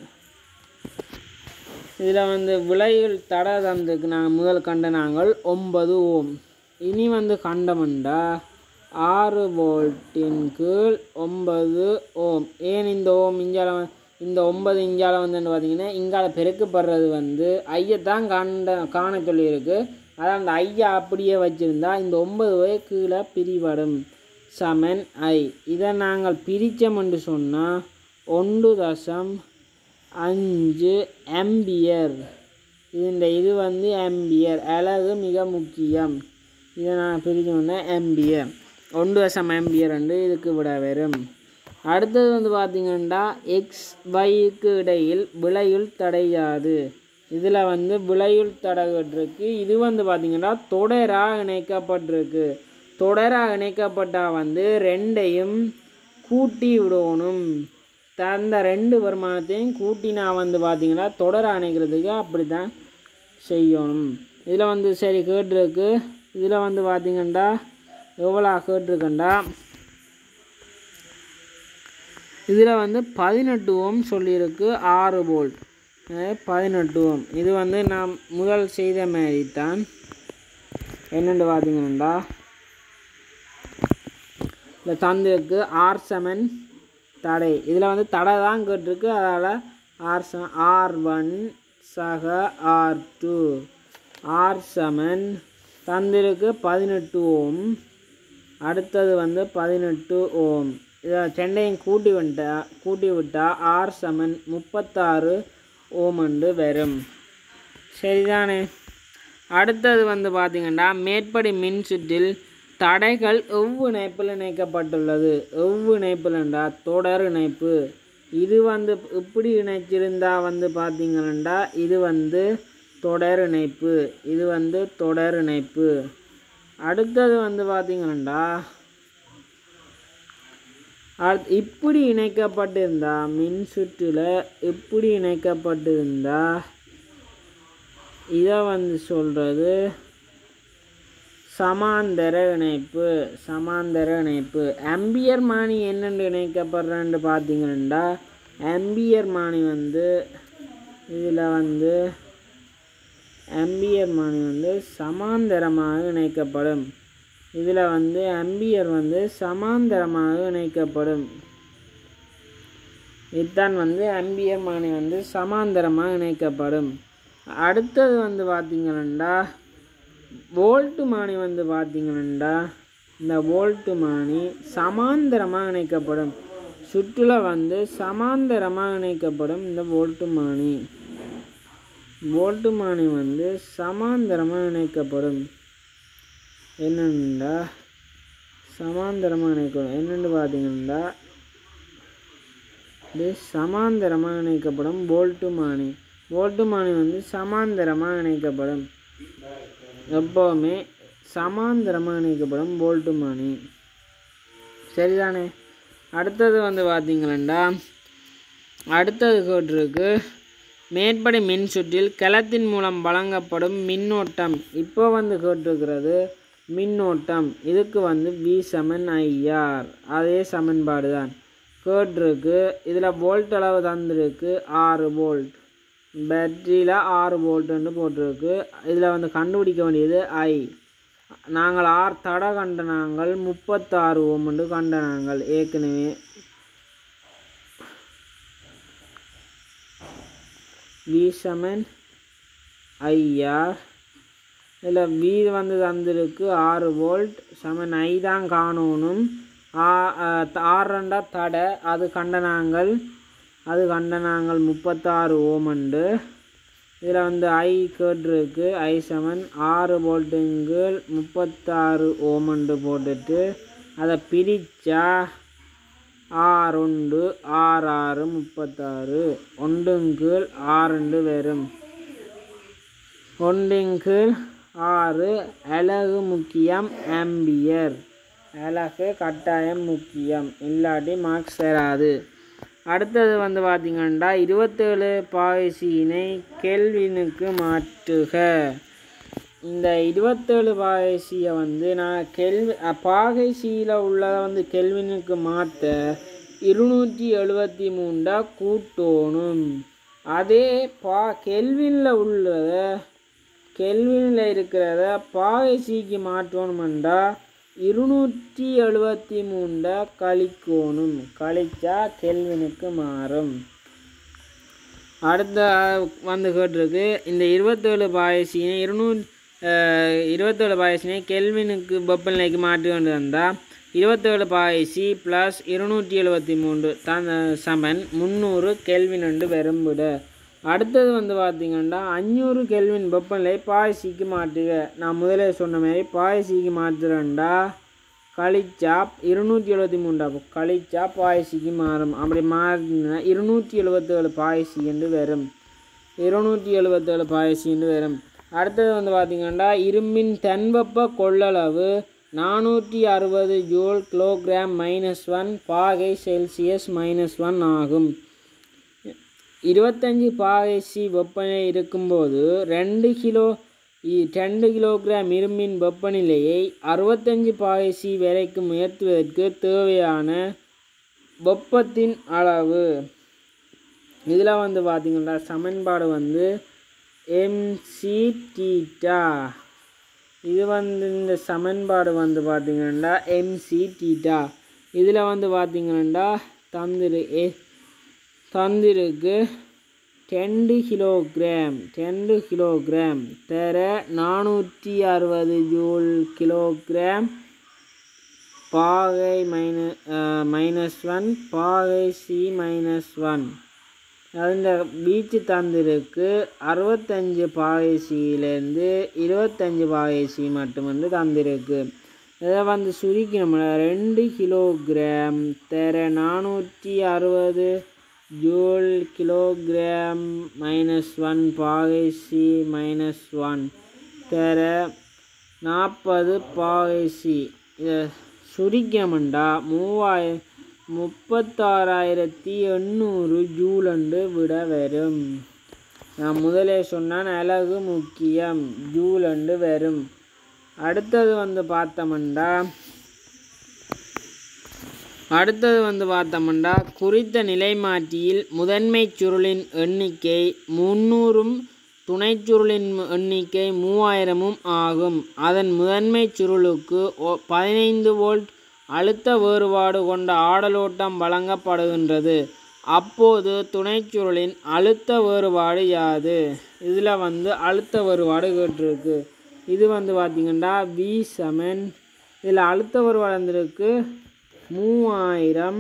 இதில் வந்து விலையில் தடை தந்திருக்கு நாங்கள் முதல் கண்ட நாங்கள் ஒன்பது ஓம் இனி வந்து கண்டமண்டா ஆறு வோல்ட்டின் கீழ் ஒன்பது ஓம் ஏன் இந்த ஓம் இஞ்சால வ- இந்த ஒன்பது இஞ்சால வந்து பார்த்தீங்கன்னா இங்கால பெருக்கப்படுறது வந்து ஐயத்தான் கண்ட காண சொல்லியிருக்கு அதான் அந்த ஐயா அப்படியே வச்சுருந்தா இந்த ஒன்பது போய் கீழே பிரிபடும் சமன் ஐ இதை நாங்கள் பிரித்தோம் என்று சொன்னால் ஒன்று தசம் அஞ்சு ஆம்பியர் இந்த இது வந்து ஆம்பியர் அழகு மிக முக்கியம் இதை நான் பிரிச்சோன்னா ஆம்பியர் ஒன்று வருஷம் ஆம்பியர் வந்து இதுக்கு விட வரும் அடுத்தது வந்து பார்த்தீங்கன்னா எக்ஸ் வைக்கு இடையில் விளையுள் தடையாது இதில் வந்து விளையுள் தடைகட்டிருக்கு இது வந்து பார்த்தீங்கன்னா தொடராக இணைக்கப்பட்டிருக்கு தொடராக இணைக்கப்பட்டால் வந்து ரெண்டையும் கூட்டி விடணும் அந்த ரெண்டு வருமானத்தையும் கூட்டி நான் வந்து பார்த்தீங்கன்னா தொடர அணைக்கிறதுக்கு அப்படி தான் செய்யணும் இதில் வந்து சரி கேட்டிருக்கு இதில் வந்து பார்த்தீங்கன்னா எவ்வளோ கேட்டிருக்கண்டா இதில் வந்து பதினெட்டு ஓம் சொல்லியிருக்கு ஆறு போல்ட் பதினெட்டு ஓம் இது வந்து நான் முதல் செய்த மாதிரி தான் என்னென்னு பார்த்தீங்கன்னா இந்த தந்திருக்கு ஆர் செவன் தடை இதில் வந்து தடை தான் கேட்டிருக்கு அதால் ஆர் செ ஆர் ஒன் சக ஆர் டூ ஆர் செவன் தந்திருக்கு பதினெட்டு ஓம் அடுத்தது வந்து பதினெட்டு ஓம் இதை செண்டையும் கூட்டி விட்டா கூட்டி விட்டால் ஆர் செவன் முப்பத்தாறு ஓம் என்று வரும் சரிதானே அடுத்தது வந்து பார்த்தீங்கன்னா மேற்படி மின் சுற்றில் தடைகள் எவ்வு இணைப்பில் இணைக்கப்பட்டுள்ளது எவ்வு இணைப்பில் என்றால் தொடர் இணைப்பு இது வந்து இப்படி இணைச்சிருந்தா வந்து பார்த்தீங்கன்னா இது வந்து தொடர் இணைப்பு இது வந்து தொடர் இணைப்பு அடுத்தது வந்து பார்த்தீங்கன்னா அடுத் இப்படி இணைக்கப்பட்டிருந்தா மின் சுற்றில் இப்படி இணைக்கப்பட்டிருந்தா இதை வந்து சொல்கிறது சமாந்தர இணைப்பு சமாந்தர இணைப்பு ஆம்பியர் மானி என்னென்று இணைக்கப்படுறேன்னு பார்த்தீங்கன்னா ஆம்பியர் மானி வந்து இதில் வந்து ஆம்பியர் மானி வந்து சமாந்தரமாக இணைக்கப்படும் இதில் வந்து ஆம்பியர் வந்து சமாந்தரமாக இணைக்கப்படும் இதுதான் வந்து ஆம்பியர் மானி வந்து சமாந்தரமாக இணைக்கப்படும் அடுத்தது வந்து பார்த்தீங்கன்னா வோல்ட்டு மானி வந்து பார்த்தீங்கன்னா இந்த வோல்ட்டு மானி சமாந்தரமாக இணைக்கப்படும் சுற்றுல வந்து சமாந்தரமாக இணைக்கப்படும் இந்த வோல்ட்டு மானி வோல்ட்டு மானி வந்து சமாந்தரமாக இணைக்கப்படும் என்னென்னா சமாந்தரமாக இணைக்கப்படும் என்னென்னு பார்த்தீங்கன்னா இது சமாந்தரமாக இணைக்கப்படும் வோல்ட்டு மானி வோல்ட்டு மானி வந்து சமாந்தரமாக இணைக்கப்படும் எப்போவுமே சமாந்தரமாக இணைக்கப்படும் வோல்ட்டு மானி சரிதானே அடுத்தது வந்து பார்த்தீங்களா அடுத்தது கேட்டிருக்கு மேற்படி மின் சுற்றில் கலத்தின் மூலம் வழங்கப்படும் மின்னோட்டம் இப்போ வந்து கேட்டிருக்கிறது மின்னோட்டம் இதுக்கு வந்து வி சமன் ஐஆர் அதே சமன்பாடு தான் கேட்டிருக்கு இதில் வோல்ட் அளவு தந்திருக்கு ஆறு வோல்ட் பேட்டரியில் ஆறு வோல்ட்டுன்னு போட்டிருக்கு இதில் வந்து கண்டுபிடிக்க வேண்டியது ஐ நாங்கள் ஆறு தடை கண்ட நாங்கள் முப்பத்தாறு ஓமண்டு கண்ட நாங்கள் ஏற்கனவே வி சமன் ஐஆர் இதில் வி வந்து தந்திருக்கு ஆறு வோல்ட் சமன் ஐ தான் காணணும் ஆ- ஆ- ஆறு ரெண்டா தடை அது கண்ட நாங்கள் அது கண்ட நாங்கள் முப்பத்தாறு ஓமண்டு இதில் வந்து ஐ கேட்டிருக்கு ஐ செவன் ஆறு வோல்ட்டுங்கு முப்பத்தாறு ஓமண்டு போட்டுட்டு அதை பிரித்தா ஆறுண்டு ஆறு ஆறு முப்பத்தாறு ஒன்றுங்கீழ் ஆறுண்டு வரும் ஒன்றின்கீழ் ஆறு அலகு முக்கியம் ஆம்பியர் அலகு கட்டாயம் முக்கியம் இல்லாட்டி மார்க்ஸ் தராது அடுத்தது வந்து பார்த்திங்கன்னா இருபத்தேழு பாய்ச்சியினை கெல்வினுக்கு மாற்றுக இந்த இருபத்தேழு பாகைசியை வந்து நான் கெல்வி பாகைசியில் உள்ளதை வந்து கெல்வினுக்கு மாற்ற இருநூற்றி எழுபத்தி மூண்டா கூட்டணும் அதே பா கெல்வினில் உள்ளத கெல்வினில் இருக்கிறத பாகைசிக்கு மாற்றணுமெண்டா இருநூற்றி எழுபத்தி மூண்டை கழிக்கணும் கழிச்சா கெல்வினுக்கு மாறும் அடுத்த வந்து கேட்டிருக்கு இந்த இருபத்தேழு பாயசினை இருநூறு இருபத்தேழு பாயசினை கெல்வினுக்கு வெப்பநிலைக்கு மாற்றி கொண்டு வந்தால் இருபத்தேழு பாயசி ப்ளஸ் இருநூற்றி எழுபத்தி மூன்று தன் சமன் முந்நூறு கெல்வின் என்று பெரும்பிட அடுத்தது வந்து பார்த்திங்கன்னா அஞ்சூறு கெல்வின் வெப்பநிலை பாயசிக்கு மாற்றுக நான் முதலே சொன்ன மாதிரி பாயசிக்கு மாற்றுறேன்டா கழிச்சா இருநூற்றி எழுபத்தி மூன்றா கழிச்சா பாயசிக்கு மாறும் அப்படி மாறினா இருநூற்றி எழுபத்தேழு பாயசி என்று வரும் இருநூற்றி எழுபத்தேழு பாயசி என்று வரும் அடுத்தது வந்து பார்த்திங்கன்னா இரும்பின் தன்வெப்ப கொள்ளளவு நானூற்றி அறுபது ஜூல் கிலோகிராம் மைனஸ் ஒன் பாகை செல்சியஸ் மைனஸ் ஒன் ஆகும் இருபத்தஞ்சி பாகைசி வெப்பநிலை இருக்கும்போது ரெண்டு கிலோ இ- ரெண்டு கிலோகிராம் இரும்பின் வெப்பநிலையை அறுபத்தஞ்சு பாகைசி வரைக்கும் உயர்த்துவதற்கு தேவையான வெப்பத்தின் அளவு இதில் வந்து பார்த்திங்கன்னா சமன்பாடு வந்து எம்சி டீட்டா இது வந்து இந்த சமன்பாடு வந்து பார்த்திங்கன்னா எம்சி டீட்டா இதில் வந்து பார்த்திங்கன்னா தந்திரு ஏ தந்திருக்கு ரெண்டு கிலோகிராம் ரெண்டு கிலோகிராம் தர நானூற்றி அறுபது ஜூல் கிலோகிராம் பாகை மைன மைனஸ் ஒன் பாகை சி மைனஸ் ஒன் அந்த வீச்சு தந்திருக்கு அறுபத்தஞ்சு பாகை சியிலேருந்து இருபத்தஞ்சு பாகை சி மட்டும் வந்து தந்திருக்கு இதை வந்து சுருக்கணும்னா ரெண்டு கிலோகிராம் தர நானூற்றி அறுபது ஜூல் கிலோகிராம் மைனஸ் ஒன் பாகை சி மைனஸ் ஒன் தர நாற்பது பாகை சி இதை சுருக்கணும்டா மூவாயிரம் முப்பத்தாறாயிரத்தி எண்ணூறு ஜூலண்டு விட வரும் நான் முதலே சொன்னான் அழகு முக்கியம் ஜூலண்டு வரும் அடுத்தது வந்து பார்த்தோம்டா அடுத்தது வந்து பார்த்தோம்னா குறித்த நிலைமாற்றியில் முதன்மை சுருளின் எண்ணிக்கை முந்நூறும் துணைச் சுருளின் எண்ணிக்கை மூவாயிரமும் ஆகும் அதன் முதன்மை சுருளுக்கு ஒ- பதினைந்து வோல்ட் அழுத்த வேறுபாடு கொண்ட ஆடலோட்டம் வழங்கப்படுகின்றது அப்போது துணைச் சுருளின் அழுத்த வேறுபாடு யாது இதில் வந்து அழுத்த வேறுபாடு கேட்டிருக்கு இது வந்து பார்த்திங்கன்னா வி செவன் இதில் அழுத்த வேறுபாடு வந்திருக்கு மூவாயிரம்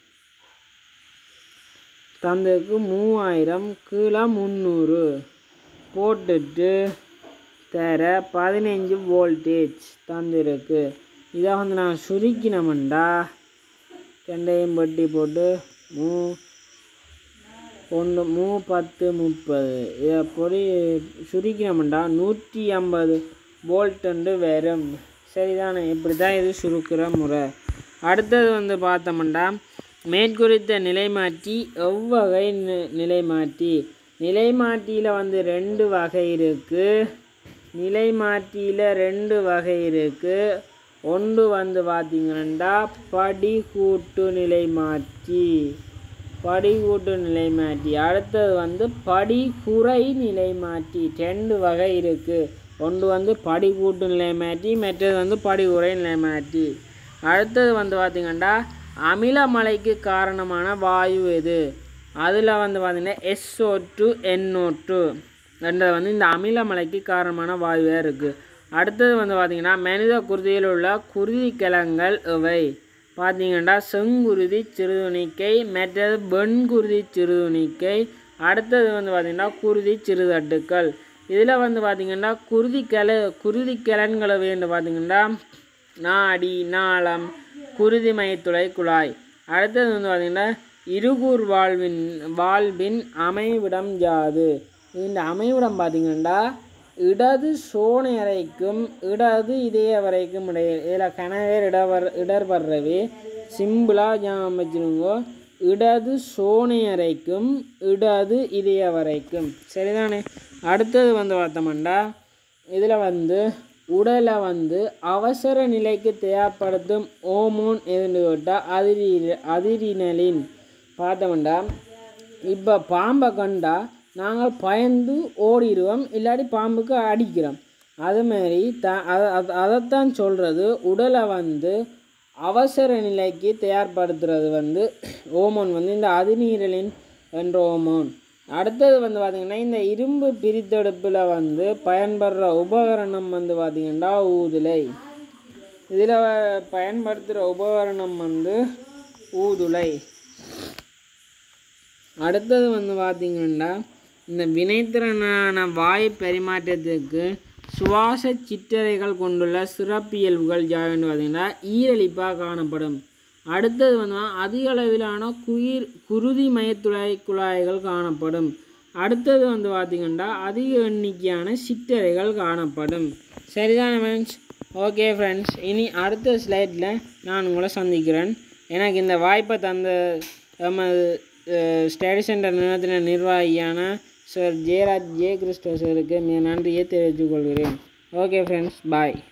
தந்திருக்கு மூவாயிரம் கீழே முந்நூறு போட்டுட்டு தர பதினஞ்சு வோல்டேஜ் தந்திருக்கு இதை வந்து நான் சுருக்கினோம்டா ரெண்டையும் பட்டி போட்டு மூ ஒன்று மூ பத்து முப்பது இதை பொறி சுருக்கினோம்டா நூற்றி ஐம்பது வோல்ட்டுண்டு வரும் சரிதானே இப்படி தான் இது சுருக்கிற முறை அடுத்தது வந்து பார்த்தோம்னா மேற்குறித்த நிலைமாற்றி எவ்வகை நி- நிலைமாற்றி நிலைமாற்றியில் வந்து ரெண்டு வகை இருக்குது நிலைமாற்றியில் ரெண்டு வகை இருக்குது ஒன்று வந்து பார்த்தீங்கன்னா படிகூட்டு நிலைமாற்றி படிகூட்டு நிலைமாற்றி அடுத்தது வந்து படிகுறை நிலைமாற்றி ரெண்டு வகை இருக்குது ஒன்று வந்து படிக்கூட்டு நிலைமாற்றி மற்றது வந்து படிவுரை நிலைமாற்றி அடுத்தது வந்து பார்த்திங்கன்னா அமிலமலைக்கு காரணமான வாயு எது அதில் வந்து பார்த்திங்கன்னா எஸ்ஓ டூ என்ஓ டூ ரெண்டது வந்து இந்த அமிலமலைக்கு காரணமான வாயுவாக இருக்குது அடுத்தது வந்து பார்த்திங்கன்னா மனித குருதியில் உள்ள குருதி கிழங்கள் இவை பார்த்தீங்கன்னா செங்குருதி சிறுதுணிக்கை மற்றது வெண்குருதி சிறுதுணிக்கை அடுத்தது வந்து பார்த்திங்கன்னா குருதி சிறுதட்டுக்கள் இதில் வந்து பார்த்திங்கன்னா குருதி கிள குருதி கிழன்களை வேண்டும் பார்த்திங்கன்னா நாடி நாளம் குருதி மைத்துளை குழாய் அடுத்தது வந்து பார்த்திங்கன்னா இருகூர் வாழ்வின் வாழ்வின் அமைவிடம் யாது இந்த அமைவிடம் பார்த்திங்கன்னா இடது சோனை அறைக்கும் இடது இதய வரைக்கும் இடையே இதில் கனவேர் இடவர் இடர்படுறவே சிம்பிளாக ஞாபகம் வச்சுருங்கோ இடது சோனை அறைக்கும் இடது இதய வரைக்கும் சரிதானே அடுத்தது வந்து பார்த்தோம்னா இதில் வந்து உடலை வந்து அவசர நிலைக்கு தேவைப்படுத்தும் ஓமோன் எதுன்னு கேட்டால் அதிரி அதிரினலின் பார்த்தோம்னா இப்போ பாம்பை கண்டா நாங்கள் பயந்து ஓடிடுவோம் இல்லாட்டி பாம்புக்கு அடிக்கிறோம் அதுமாரி த அத- அத- அதைத்தான் சொல்கிறது உடலை வந்து அவசர நிலைக்கு தயார்படுத்துறது வந்து ஓமோன் வந்து இந்த அதிநீரலின் என்ற ஓமோன் அடுத்தது வந்து பார்த்திங்கன்னா இந்த இரும்பு பிரித்தெடுப்பில் வந்து பயன்படுற உபகரணம் வந்து பார்த்திங்கன்னா ஊதுலை இதில் பயன்படுத்துகிற உபகரணம் வந்து ஊதுலை அடுத்தது வந்து பார்த்திங்கன்னா இந்த வினைத்திறனான வாயு பரிமாற்றத்துக்கு சுவாச சிற்றறைகள் கொண்டுள்ள சிறப்பியல்புகள் யாவென்று பார்த்தீங்கன்னா ஈரலிப்பாக காணப்படும் அடுத்தது வந்து அதிக அளவிலான குயிர் குருதி மயத்துழாய் குழாய்கள் காணப்படும் அடுத்தது வந்து பார்த்திங்கன்னா அதிக எண்ணிக்கையான சிற்றறைகள் காணப்படும் சரிதானே ஃப்ரெண்ட்ஸ் ஓகே ஃப்ரெண்ட்ஸ் இனி அடுத்த ஸ்லைடில் நான் உங்களை சந்திக்கிறேன் எனக்கு இந்த வாய்ப்பை தந்த எமது ஸ்டடி சென்டர் நிறுவனத்தின் நிர்வாகியான சார் ஜெயராஜ் ஜெய கிறிஸ்டோ சாருக்கு மிக நன்றியை தெரிவித்துக் கொள்கிறேன் ஓகே ஃப்ரெண்ட்ஸ் பாய்